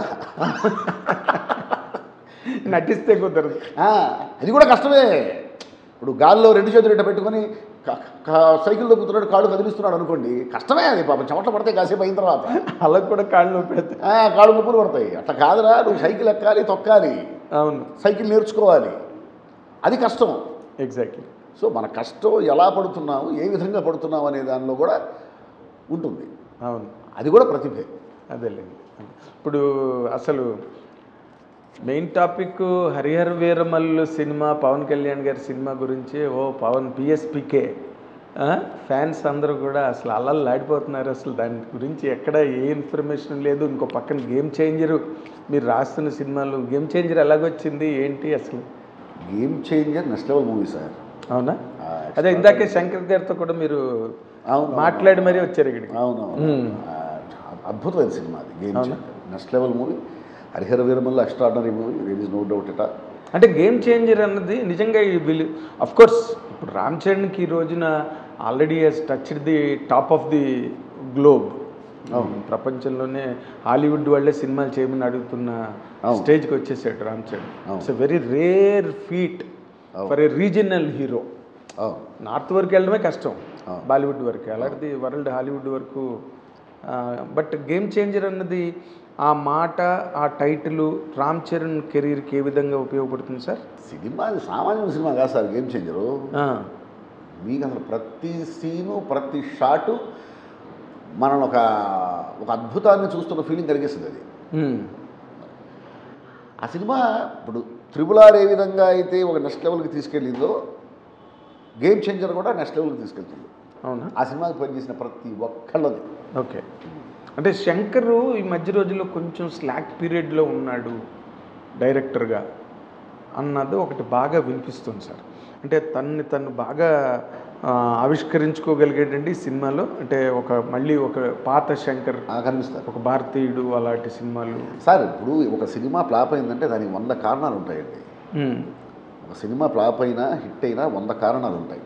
నటిస్తే కుదరదు ఆ, అది కూడా కష్టమే ఇప్పుడు గాల్లో రెండు చేతులు ఇట్ట పెట్టుకొని క- క- సైకిల్ దొక్కుతున్నాడు కాళ్ళు కదిలిస్తున్నాడు అనుకోండి కష్టమే అది పాపం చెమట పడితే కాసేపు అయిన తర్వాత అలా కూడా కాళ్ళు పెడతాయి ఆ, కాళ్ళు నొప్పులు పడతాయి అట్లా కాదురా నువ్వు సైకిల్ ఎక్కాలి తొక్కాలి అవును సైకిల్ నేర్చుకోవాలి అది కష్టం ఎగ్జాక్ట్లీ సో మన కష్టం ఎలా పడుతున్నాము ఏ విధంగా పడుతున్నాము అనే దానిలో కూడా ఉంటుంది అవును అది కూడా ప్రతిభే అదేలేండి ఇప్పుడు అసలు మెయిన్ టాపిక్ హరిహర వీరమల్లు సినిమా పవన్ కళ్యాణ్ గారి సినిమా గురించి ఓ పవన్ పిఎస్పికే ఫ్యాన్స్ అందరూ కూడా అసలు అల్లలు ఆడిపోతున్నారు అసలు దాని గురించి ఎక్కడ ఏ ఇన్ఫర్మేషన్ లేదు ఇంకో పక్కన గేమ్ చేంజరు మీరు రాస్తున్న సినిమాలు గేమ్ చేంజర్ ఎలాగొచ్చింది ఏంటి అసలు game changer next level movie sir అవునా ఆ, అదే ఇందాకే శంకర్ గారితో కూడా మీరు అవును మాట్లాడి మరీ వచ్చారు ఇక్కడికి అవునవును మ్మ్. అద్భుతమైన సినిమా అది game changer next level movie Hari Hara Veera Mallu extraordinary movie there is no doubt it అంటే గేమ్ చేంజర్ అన్నది నిజంగా ఈ వీళ్ళు అఫ్ కోర్స్ ఇప్పుడు రామ్ చరణ్కి ఈ రోజున already he's touched the top of the globe ప్రపంచంలోనే హాలీవుడ్ వాళ్ళే సినిమాలు చేయమని అడుగుతున్న అవును. స్టేజ్కి వచ్చేసాడు రామ్ చరణ్ అవును. It's a very rare feat అవును. ఫర్ ఎ రీజనల్ హీరో అవును నార్త్ వరకు వెళ్ళడమే కష్టం అవును. బాలీవుడ్ వరకు అలాంటిది వరల్డ్ హాలీవుడ్ వరకు బట్ గేమ్ చేంజర్ అన్నది ఆ మాట ఆ టైటిల్ రామ్ చరణ్ కెరీర్కి ఏ విధంగా ఉపయోగపడుతుంది సార్ సినిమా అది సామాన్య సినిమా కాదు సార్ గేమ్ చేంజరు ఆ, మీకు అసలు ప్రతి సీను ప్రతి షాటు మనం ఒక ఒక అద్భుతాన్ని చూస్తున్న ఫీలింగ్ కలిగిస్తుంది అది ఉమ్, ఆ సినిమా ఇప్పుడు త్రిబుల్ ఆర్ ఏ విధంగా అయితే ఒక నెక్స్ట్ లెవెల్కి తీసుకెళ్ళిందో గేమ్ చేంజర్ కూడా నెక్స్ట్ లెవెల్కి తీసుకెళ్తుంది అవునా ఆ సినిమాకి పనిచేసిన ప్రతి ఒక్కళ్ళది ఓకే అంటే శంకర్ ఈ మధ్య రోజుల్లో కొంచెం స్లాక్ పీరియడ్లో ఉన్నాడు డైరెక్టర్గా అన్నది ఒకటి బాగా వినిపిస్తుంది సార్ అంటే తన్ని తను బాగా ఆ, ఆవిష్కరించుకోగలిగాడండి ఈ సినిమాలో అంటే ఒక మళ్ళీ ఒక పాత శంకర్ ఆ కనిపిస్తారు ఒక భారతీయుడు అలాంటి సినిమాలు సార్ ఇప్పుడు ఒక సినిమా ఫ్లాప్ అయిందంటే దానికి వంద కారణాలు ఉంటాయండి ఉమ్, ఒక సినిమా ఫ్లాప్ అయినా హిట్ అయినా వంద కారణాలు ఉంటాయి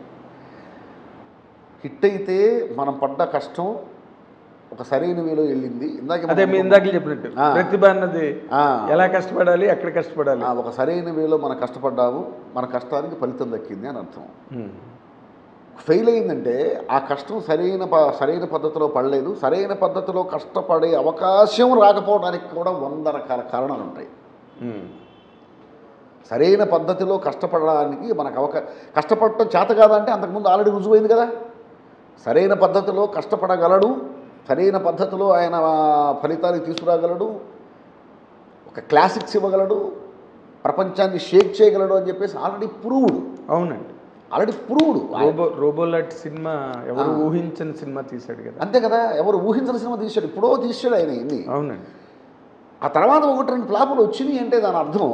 హిట్ అయితే మనం పడ్డ కష్టం ఒక సరైన వేలో వెళ్ళింది ఇందాక అదే మీ ఇందాక చెప్పినట్టు ఆ. ప్రతిభ అన్నది ఆ, ఎలా కష్టపడాలి ఎక్కడ కష్టపడాలి ఆ, ఒక సరైన వేలో మనం కష్టపడ్డాము మన కష్టానికి ఫలితం దక్కింది అని అర్థం ఉమ్, ఫెయిల్ అయిందంటే ఆ కష్టం సరైన ప- సరైన పద్ధతిలో పడలేదు సరైన పద్ధతిలో కష్టపడే అవకాశం రాకపోవడానికి కూడా వంద రకాల కారణాలు ఉంటాయి ఉమ్, సరైన పద్ధతిలో కష్టపడడానికి మనకు అవకా కష్టపడటం చేత కాదంటే అంతకుముందు ఆల్రెడీ రుజువైంది కదా సరైన పద్ధతిలో కష్టపడగలడు సరైన పద్ధతిలో ఆయన ఫలితాన్ని తీసుకురాగలడు ఒక క్లాసిక్స్ ఇవ్వగలడు ప్రపంచాన్ని షేక్ చేయగలడు అని చెప్పేసి ఆల్రెడీ పురువుడు అవునండి ఆల్రెడీ పురువుడు రోబో రోబోలాట్ సినిమా ఎవరు ఊహించని సినిమా తీశాడు కదా అంతే కదా ఎవరు ఊహించిన సినిమా తీశాడు ఇప్పుడో తీసాడు ఆయన ఇన్ని అవునండి ఆ తర్వాత ఒకటి రెండు ఫ్లాపులు వచ్చినాయి అంటే దాని అర్థం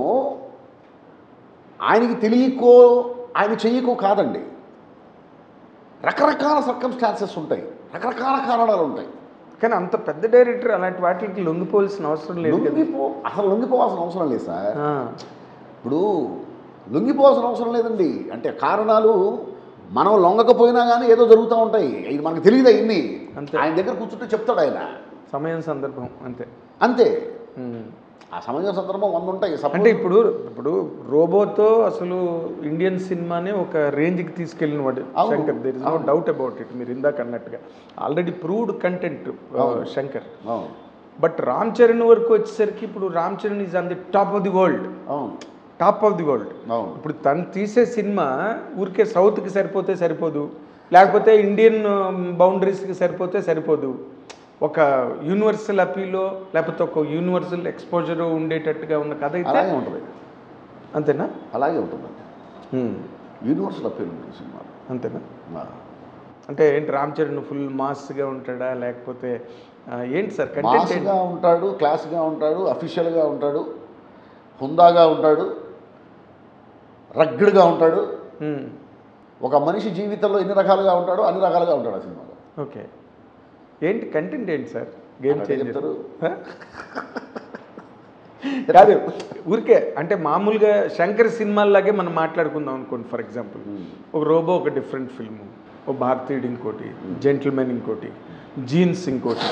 ఆయనకి తెలియకో ఆయన చెయ్యకో కాదండి రకరకాల సర్కమ్స్టాన్సెస్ ఉంటాయి రకరకాల కారణాలు ఉంటాయి కానీ అంత పెద్ద డైరెక్టర్ అలాంటి వాటికి లొంగిపోవాల్సిన అవసరం లేదు కదా లొంగిపో అసలు లొంగిపోవాల్సిన అవసరం లేదు సార్ ఆ, ఇప్పుడు లొంగిపోవాల్సిన అవసరం లేదండి అంటే కారణాలు మనం లొంగకపోయినా కానీ ఏదో జరుగుతూ ఉంటాయి ఇది మనకు తెలియదు ఇన్ని అంతే. ఆయన దగ్గర కూర్చుంటే చెప్తాడు ఆయన సమయం సందర్భం అంతే అంతే ఉమ్. ఆ సమయం సందర్భం వంద ఉంటాయి అంటే సపోజ్ ఇప్పుడు ఇప్పుడు రోబోతో అసలు ఇండియన్ సినిమాని ఒక రేంజ్కి తీసుకెళ్ళిన వాడు అవును. శంకర్ దేర్ ఇస్ నో అవును. డౌట్ అబౌట్ ఇట్ మీరు ఇందాక అన్నట్టుగా ఆల్రెడీ ప్రూవ్డ్ కంటెంట్ శంకర్ అవును బట్ రామ్ చరణ్ వరకు వచ్చేసరికి ఇప్పుడు Ram Charan is on the top of the world అవును టాప్ ఆఫ్ ది వరల్డ్ అవును ఇప్పుడు తను తీసే సినిమా ఊరికే సౌత్కి సరిపోతే సరిపోదు లేకపోతే ఇండియన్ బౌండరీస్కి సరిపోతే సరిపోదు ఒక యూనివర్సల్ అపీలో లేకపోతే ఒక యూనివర్సల్ ఎక్స్పోజర్ ఉండేటట్టుగా ఉన్న కథ అయితే అలాగే ఉంటుంది అంతేనా అలాగే ఉంటుంది హ్మ్. యూనివర్సల్ అప్పీల్ ఉంటుంది సినిమా అంతేనా అంటే ఏంటి రామ్ చరణ్ ఫుల్ మాస్గా ఉంటాడా లేకపోతే ఆ, ఏంటి సార్ కంటెంట్ ఏంటి మాస్గా ఉంటాడు క్లాస్గా ఉంటాడు అఫీషియల్గా ఉంటాడు హుందాగా ఉంటాడు రగ్గిడ్గా ఉంటాడు హ్మ్. ఒక మనిషి జీవితంలో ఎన్ని రకాలుగా ఉంటాడో అన్ని రకాలుగా ఉంటాడు ఆ సినిమాలో ఓకే ఏంటి కంటెంట్ ఏంటి సార్ గేమ్ అదే చేంజర్ చెప్తారు. కాదు ఊరికే అంటే మామూలుగా శంకర్ సినిమాల్లాగే మనం మాట్లాడుకుందాం అనుకోండి ఫర్ ఎగ్జాంపుల్ ఒక రోబో ఒక డిఫరెంట్ ఫిల్మ్ ఒక భారతీయుడు ఇంకోటి జెంటిల్మెన్ ఇంకోటి జీన్స్ ఇంకోటి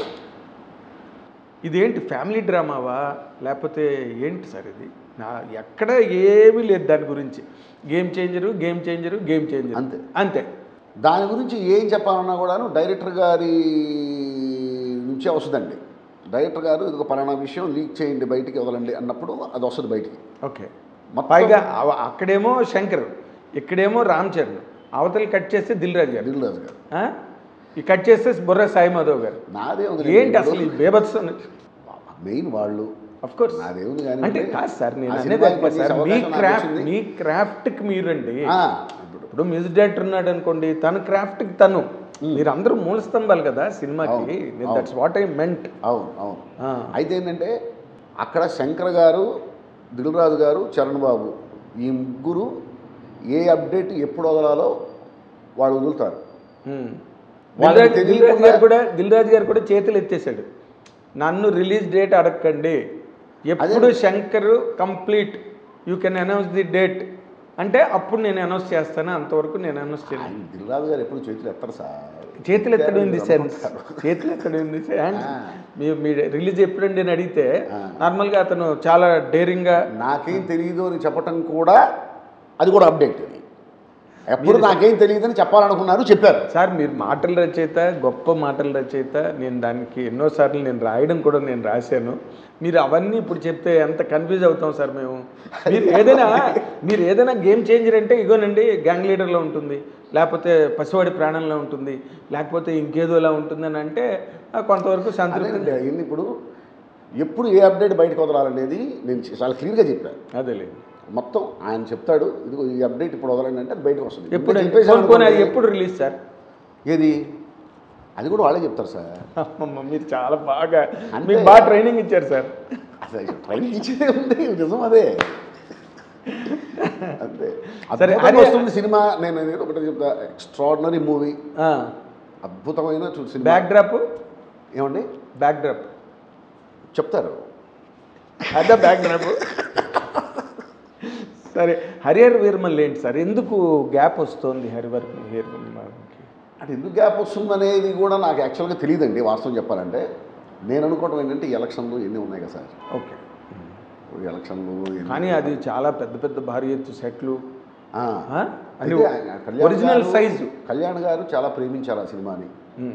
ఇదేంటి ఫ్యామిలీ డ్రామావా లేకపోతే ఏంటి సార్ ఇది నా ఎక్కడ ఏమీ లేదు దాని గురించి game changer game changer game changer అంతే. అంతే దాని గురించి ఏం చెప్పాలన్నా కూడాను డైరెక్టర్ గారి నుంచే వస్తుందండి డైరెక్టర్ గారు ఇది ఒక పలానా విషయం లీక్ చేయండి బయటికి వదలండి అన్నప్పుడు అది వస్తుంది బయటికి ఓకే మొత్తం- పైగా అవ- అక్కడేమో శంకర్ ఇక్కడేమో రామ్ చరణ్ అవతల కట్ చేస్తే దిల్ రాజు గారు దిల్ రాజు గారు ఆ? ఈ కట్ చేస్తే బుర్ర సాయి మాధవ్ గారు నాదే ఉంది ఏంటి అసలు ఈ బేబత్సం మెయిన్ వాళ్ళు అఫ్ కోర్స్ నాదేముంది కానీ అంటే కాదు సార్ నేను ఆ అనేది సినిమాకి అది కాదు సార్ పనిచేసే మీ అవకాశం నాకు క్రాఫ్ట్ వచ్చింది. మీ క్రాఫ్ట్కి మీరండి ఆ, ఇప్పుడు ఇప్పుడు మ్యూజిక్ డైరెక్టర్ ఉన్నాడు అనుకోండి తన క్రాఫ్ట్కి తను మీరు అందరూ మూల స్తంభాలు కదా సినిమాకి అవును, దట్స్ వాట్ ఐ మెంట్ అవును అవును అయితే ఏంటంటే అక్కడ శంకర్ గారు దిల్రాజు గారు చరణ్ బాబు ఈ ముగ్గురు ఏ అప్డేట్ ఎప్పుడు వదలాలో వాళ్ళు వదులుతారు వాళ్ళకి దిల్ రాజు తెలియకుండా- గారు కూడా దిల్ రాజు గారు కూడా చేతులు ఎత్తేసాడు నన్ను రిలీజ్ డేట్ అడగండి ఎప్పుడు Shankar complete you can announce the date అంటే అప్పుడు నేను అనౌన్స్ చేస్తాను అంతవరకు నేను అనౌన్స్ చేయను ఆయన దిల్రాజు గారు ఎప్పుడు చేతులు ఎత్తారు సార్ చేతులు ఎత్తడం ఇన్ ది సెన్స్ అనుకుంటారు. చేతులు ఎత్తడం ఇన్ ది సెన్స్ ఆ. మీ మీ రిలీజ్ ఎప్పుడండి అని అడిగితే ఆ. నార్మల్గా అతను చాలా డేరింగ్గా నాకేం తెలియదు అని చెప్పటం కూడా అది కూడా అప్డేట్ అది ఎప్పుడు నాకేం తెలియదు అని చెప్పాలనుకున్నారు చెప్పారు సార్ మీరు మాటల రచయిత గొప్ప మాటల రచయిత నేను దానికి ఎన్నోసార్లు నేను రాయడం కూడా నేను రాశాను మీరు అవన్నీ ఇప్పుడు చెప్తే ఎంత కన్ఫ్యూజ్ అవుతాం సార్ మేము మీరు ఏదైనా మీరు ఏదైనా గేమ్ చేంజర్ అంటే ఇగోనండి గ్యాంగ్ లీడర్లో ఉంటుంది లేకపోతే పసివాడి ప్రాణంలో ఉంటుంది లేకపోతే ఇంకేదోలా ఉంటుంది అని అంటే ఆ, కొంతవరకు సంతృప్తి అదేనండి అయింది ఇప్పుడు ఎప్పుడు ఏ అప్డేట్ బయటకు వదలాలనేది నేను చాలా క్లియర్గా చెప్పాను అదేలే మొత్తం ఆయన చెప్తాడు ఇదిగో ఈ అప్డేట్ ఇప్పుడు వదలండి అంటే అది బయటకు వస్తుంది ఎప్పుడు ఇంకా చెప్పేసాను పోనీ అది అనుకోండి, ఎప్పుడు రిలీజ్ సార్ ఏది అది కూడా వాళ్ళే చెప్తారు సార్ అమ్మమ్మ మీరు చాలా బాగా అంతే. మీకు బాగా ట్రైనింగ్ ఇచ్చారు సార్ అసలు ట్రైనింగ్ ఇచ్చేదే ఉంది నిజం అదే అంతే సరే, అద్భుతంగా అదే- వస్తుంది సినిమా నేను నేను ఒకటి చెప్తా ఎక్స్ట్రాడినరీ మూవీ అద్భుతమైన చూ- సినిమా బ్యాక్ డ్రాప్ ఏమండి బ్యాక్ డ్రాప్ చెప్తారు అదే బ్యాక్ డ్రాప్ సరే హరిహర్ వీరమల్ ఏంటి సార్ ఎందుకు గ్యాప్ వస్తుంది హరివర్ వీరమల్కి అంటే ఎందుకు గ్యాప్ వస్తుందనేది కూడా నాకు యాక్చువల్గా తెలియదండి వాస్తవం చెప్పాలంటే నేను అనుకోవడం ఏంటంటే ఈ ఎలక్షన్లు ఎన్ని ఉన్నాయి కదా సార్ ఓకే ఇప్పుడు ఎలక్షన్లు ఎన్ని- కానీ అది చాలా పెద్ద పెద్ద భారీ ఎత్తు సెట్లు ఆ. ఆ? అని అయితే ఆయన కళ్యాణ్ ఒరిజినల్ గారు- సైజు కళ్యాణ్ గారు చాలా ప్రేమించారు ఆ సినిమాని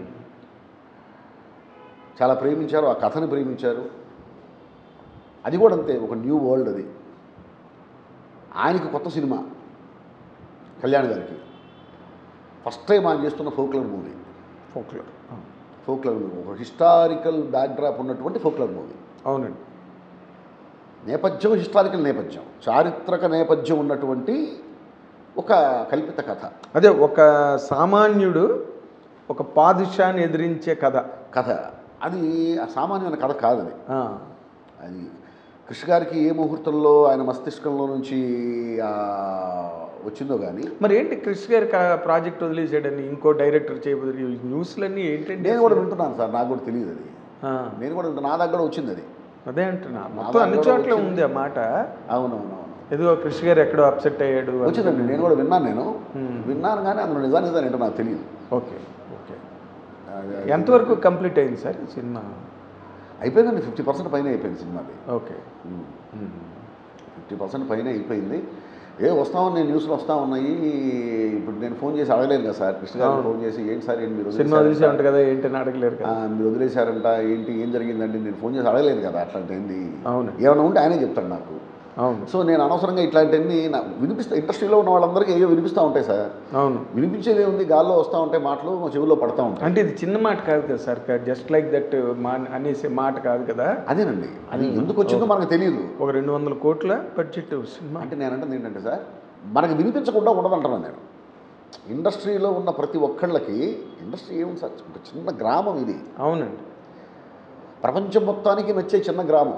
చాలా ప్రేమించారు ఆ కథని ప్రేమించారు అది కూడా అంతే ఒక న్యూ వరల్డ్ అది ఆయనకి కొత్త సినిమా కళ్యాణ్ గారికి ఫస్ట్ టైం ఆయన చేస్తున్న folklore movie folklore folklore movie ఒక హిస్టారికల్ బ్యాక్డ్రాప్ ఉన్నటువంటి ఫోక్లర్ మూవీ అవునండి నేపథ్యం హిస్టారికల్ నేపథ్యం చారిత్రక నేపథ్యం ఉన్నటువంటి ఒక కల్పిత కథ అదే ఒక సామాన్యుడు ఒక పాదుషాన్ని ఎదిరించే కథ కథ అది ఆ సామాన్యమైన కథ కాదు అది ఆ, అది కృష్ణ గారికి ఏ ముహూర్తంలో ఆయన మస్తిష్కంలో నుంచి ఆ, వచ్చిందో కానీ మరి ఏంటి క్రిష్ గారి కా- ప్రాజెక్ట్ వదిలేసాడని ఇంకో డైరెక్టర్ చేయబోదు న్యూస్లన్నీ ఏంటండి నేను కూడా వింటున్నాను సార్ నాకు కూడా తెలియదు అది ఆ, నేను కూడా వింటున్నా. నా దగ్గర వచ్చింది అది అదే అంటున్నా నా మొత్తం అన్ని దాంట్లో చోట్ల వచ్చింది. ఉంది ఆ మాట అవునవునవును ఏదో క్రిష్ గారు ఎక్కడో అప్సెట్ అయ్యాడు అని. వచ్చిందండి నేను కూడా విన్నాను నేను Hmm. విన్నాను కానీ అందులో నిజా నిజాలు ఏంటో నాకు తెలియదు ఓకే ఓకే అది- ఎంతవరకు కంప్లీట్ అయింది సార్ ఈ సినిమా అయిపోయిందండి ఫిఫ్టీ పర్సెంట్ పైన అయిపోయింది సినిమాది ఓకే ఫిఫ్టీ పర్సెంట్ పైన అయిపోయింది ఏ వస్తామని నేను న్యూస్లో వస్తా ఉన్నాయి ఇప్పుడు నేను ఫోన్ చేసి అడగలేను కదా సార్ కృష్ణ గారికి అవును. ఫోన్ చేసి ఏంటి సార్ ఏంటి మీరు సినిమా వదిలేశారంట? తెలిసే ఉంటుంది కదా ఏంటని అడగలేరు ఆ, కదా మీరు వదిలేశారంట ఏంటి ఏం జరిగిందండి నేను ఫోన్ చేసి అడగలేను కదా అట్లాంటి ఏంది అవును. ఏమైనా ఉంటే ఆయనే చెప్తాడు నాకు అవును సో నేను అనవసరంగా ఇట్లాంటివన్నీ నా వినిపిస్తా ఇండస్ట్రీలో ఉన్న వాళ్ళందరికీ ఏవో వినిపిస్తూ ఉంటాయి సార్ అవును వినిపించేది ఉంది గాల్లో వస్తూ ఉంటాయి మాటలు మా చెవుల్లో పడతా ఉంటాయి అంటే ఇది చిన్న మాట కాదు కదా సార్ జస్ట్ లైక్ దట్ మా అనేసే మాట కాదు కదా అదేనండి అది ఎందుకు వచ్చిందో మనకు తెలియదు ఒక రెండు వందల కోట్ల బడ్జెట్ సినిమా అంటే నేను అంటే ఏంటంటే సార్ మనకు వినిపించకుండా ఉండదంటున్నాను నేను ఇండస్ట్రీలో ఉన్న ప్రతి ఒక్కళ్ళకి ఇండస్ట్రీ ఏముంది సార్ ఒక చిన్న గ్రామం ఇది అవునండి ప్రపంచం మొత్తానికి నచ్చే చిన్న గ్రామం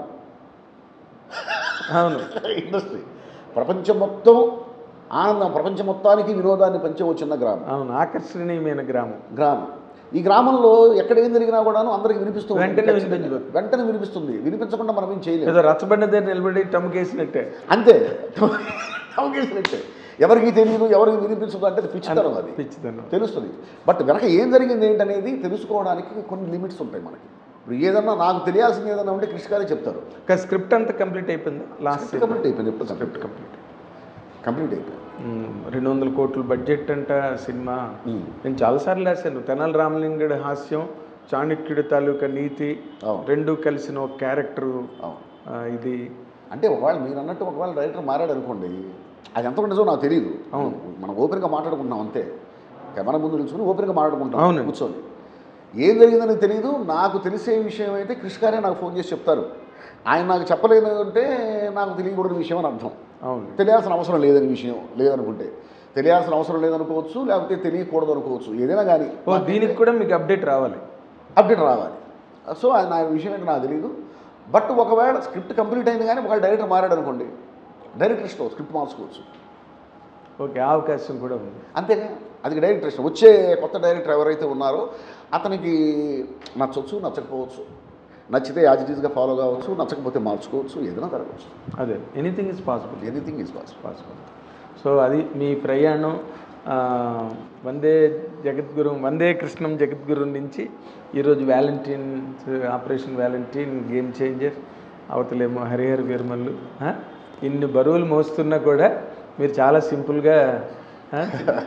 అవును ఇండస్ట్రీ ప్రపంచం మొత్తం ఆనందం ప్రపంచం మొత్తానికి వినోదాన్ని పంచే ఓ చిన్న గ్రామం అవును ఆకర్షణీయమైన గ్రామం గ్రామం ఈ గ్రామంలో ఎక్కడ ఏం జరిగినా కూడాను అందరికి వినిపిస్తూ ఉంటుంది. వెంటనే ఖచ్చితంగా. వినిపించదు. వెంటనే వినిపిస్తుంది వినిపించకుండా మనం ఏం చేయలేము ఏదో రచ్చబండ దగ్గర నిలబడి టమ్కేసినట్టే అంతే అవకేసినట్టే ఎవరికి తెలియదు ఎవరికి వినిపించదు అంటే అది పిచ్చితనం అది పిచ్చిదన్నం తెలుస్తుంది బట్ వెనక ఏం జరిగింది ఏంటనేది తెలుసుకోవడానికి కొన్ని లిమిట్స్ ఉంటాయి మనకి ఇప్పుడు ఏదన్నా నాకు తెలియాల్సింది ఏదన్నా ఉంటే కృష్ణ గారే చెప్తారు ఇంకా స్క్రిప్ట్ అంతా కంప్లీట్ అయిపోయింది లాస్ట్ కంప్లీట్ అయిపోయింది ఎప్పుడు స్క్రిప్ట్ కంప్లీట్ కంప్లీట్ కంప్లీట్ అయిపోయింది రెండు వందల కోట్ల బడ్జెట్ అంట సినిమా మ్మ్. నేను చాలాసార్లు రాశాను తెనాలి రామలింగడి హాస్యం చాణక్యుడి తాలూకా నీతి అవును. రెండు కలిసిన ఒక క్యారెక్టరు అవును ఇది అంటే ఒకవేళ మీరు అన్నట్టు ఒకవేళ డైరెక్టర్ మారాడు అనుకోండి అది ఎంత నిజమో నాకు తెలియదు అవును. మనం ఓపెన్గా మాట్లాడుకుంటున్నాం అంతే కెమెరా ముందు నిల్చుకుని ఓపెన్గా మాట్లాడుకుంటాం అవునండి. కూర్చొని ఏం జరిగిందని తెలియదు నాకు తెలిసే విషయం అయితే కృష్ణ గారే నాకు ఫోన్ చేసి చెప్తారు ఆయన నాకు చెప్పలేదు అంటే నాకు తెలియకూడని విషయం అని అర్థం అవును తెలియాల్సిన అవసరం లేదని విషయం లేదనుకుంటే తెలియాల్సిన అవసరం లేదనుకోవచ్చు లేకపోతే తెలియకూడదు అనుకోవచ్చు ఏదైనా కానీ ఓ దీనికి కూడా మీకు అప్డేట్ రావాలి అప్డేట్ రావాలి సో అది నా విషయం ఏంటో నాకు తెలియదు బట్ ఒకవేళ స్క్రిప్ట్ కంప్లీట్ అయింది కానీ ఒకవేళ డైరెక్టర్ మారాడు అనుకోండి డైరెక్టర్ ఇష్టం స్క్రిప్ట్ మార్చుకోవచ్చు ఓకే ఆ అవకాశం కూడా ఉంది అంతేగా అది డైరెక్టర్ ఇష్టం వచ్చే కొత్త డైరెక్టర్ ఎవరైతే ఉన్నారో అతనికి నచ్చవచ్చు నచ్చకపోవచ్చు నచ్చితే యాజ్ ఇట్ ఈస్గా ఫాలో కావచ్చు నచ్చకపోతే మార్చుకోవచ్చు ఏదైనా జరగవచ్చు అదే anything is possible anything is possible possible so అది మీ ప్రయాణం ఆ, వందే జగద్గురు వందే కృష్ణం జగద్గురు నుంచి ఈరోజు Valentine operation Valentine game changer అవతలేమో హరిహర వీరమల్లు ఆ? ఇన్ని బరువులు మోస్తున్నా కూడా మీరు చాలా సింపుల్గా ఆ?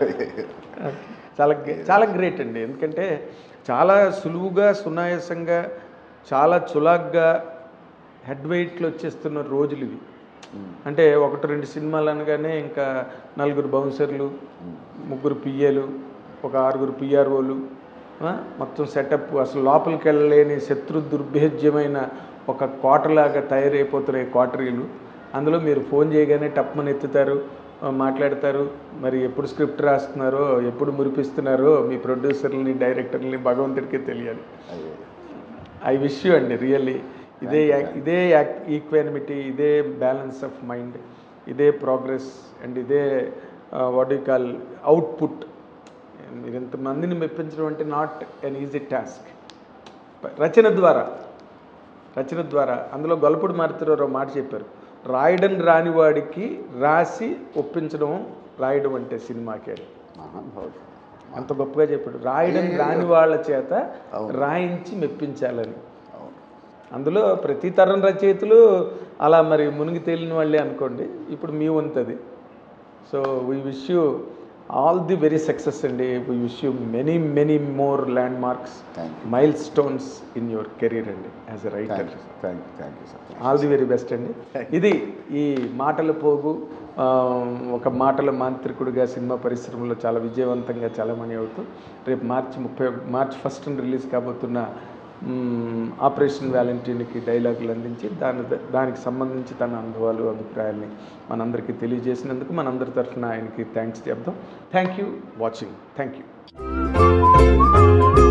చాలా గ్రే- చాలా గ్రేట్ అండి ఎందుకంటే చాలా సులువుగా సునాయాసంగా చాలా చులాగ్గా హెడ్ వెయిట్లు వచ్చేస్తున్న రోజులు ఇవి అంటే ఒకటి రెండు సినిమాలు అనగానే ఇంకా నలుగురు బౌన్సర్లు ముగ్గురు పిఏలు ఒక ఆరుగురు పిఆర్ఓలు మొత్తం సెటప్ అసలు లోపలికి వెళ్ళలేని శత్రు దుర్భేద్యమైన ఒక కోటలాగా తయారైపోతున్నాయి కోటరీలు అందులో మీరు ఫోన్ చేయగానే టప్మని ఎత్తుతారు ఆ, మాట్లాడతారు మరి ఎప్పుడు స్క్రిప్ట్ రాస్తున్నారో ఎప్పుడు మురిపిస్తున్నారో మీ ప్రొడ్యూసర్ని డైరెక్టర్ని భగవంతుడికి తెలియాలి ఐ విష్ యూ అండి రియల్లీ ఇదే యాక్- ఇదే ఈక్వానిమిటీ ఇదే బ్యాలెన్స్ ఆఫ్ మైండ్ ఇదే ప్రోగ్రెస్ అండ్ ఇదే వాట్ యూ కాల్ అవుట్పుట్ మీరు ఇంతమందిని మెప్పించడం అంటే నాట్ ఎన్ ఈజీ టాస్క్ రచన ద్వారా రచన ద్వారా అందులో గొలపుడు మారుతారో మాట చెప్పారు రాయడం రాని వాడికి రాసి ఒప్పించడం రాయడం అంటే సినిమాకి అని అంత గొప్పగా చెప్పాడు రాయడం రాని వాళ్ళ చేత రాయించి మెప్పించాలని అందులో ప్రతి తరం రచయితలు అలా మరి మునిగి తేలిన వాళ్ళే అనుకోండి ఇప్పుడు మీ వంతది so we wish you all the very success అండి we wish you many many more landmarks Thank milestones in your career అండి as a writer thank you thank you thank you sir all the very best అండి ఇది ఈ మాటల పోగు ఆ, ఒక మాటల మాంత్రికుడిగా సినిమా పరిశ్రమలో చాలా విజయవంతంగా చాలామణి అవుతూ రేపు మార్చి ముప్పై మార్చ్ ఫస్ట్ రిలీజ్ కాబోతున్న మ్, ఆపరేషన్ వ్యాలంటీన్కి డైలాగులు అందించి దాని దానికి సంబంధించి తన అనుభవాలు అభిప్రాయాల్ని మనందరికీ తెలియజేసినందుకు మనందరి తరఫున ఆయనకి థ్యాంక్స్ చెప్దాం thank you watching thank you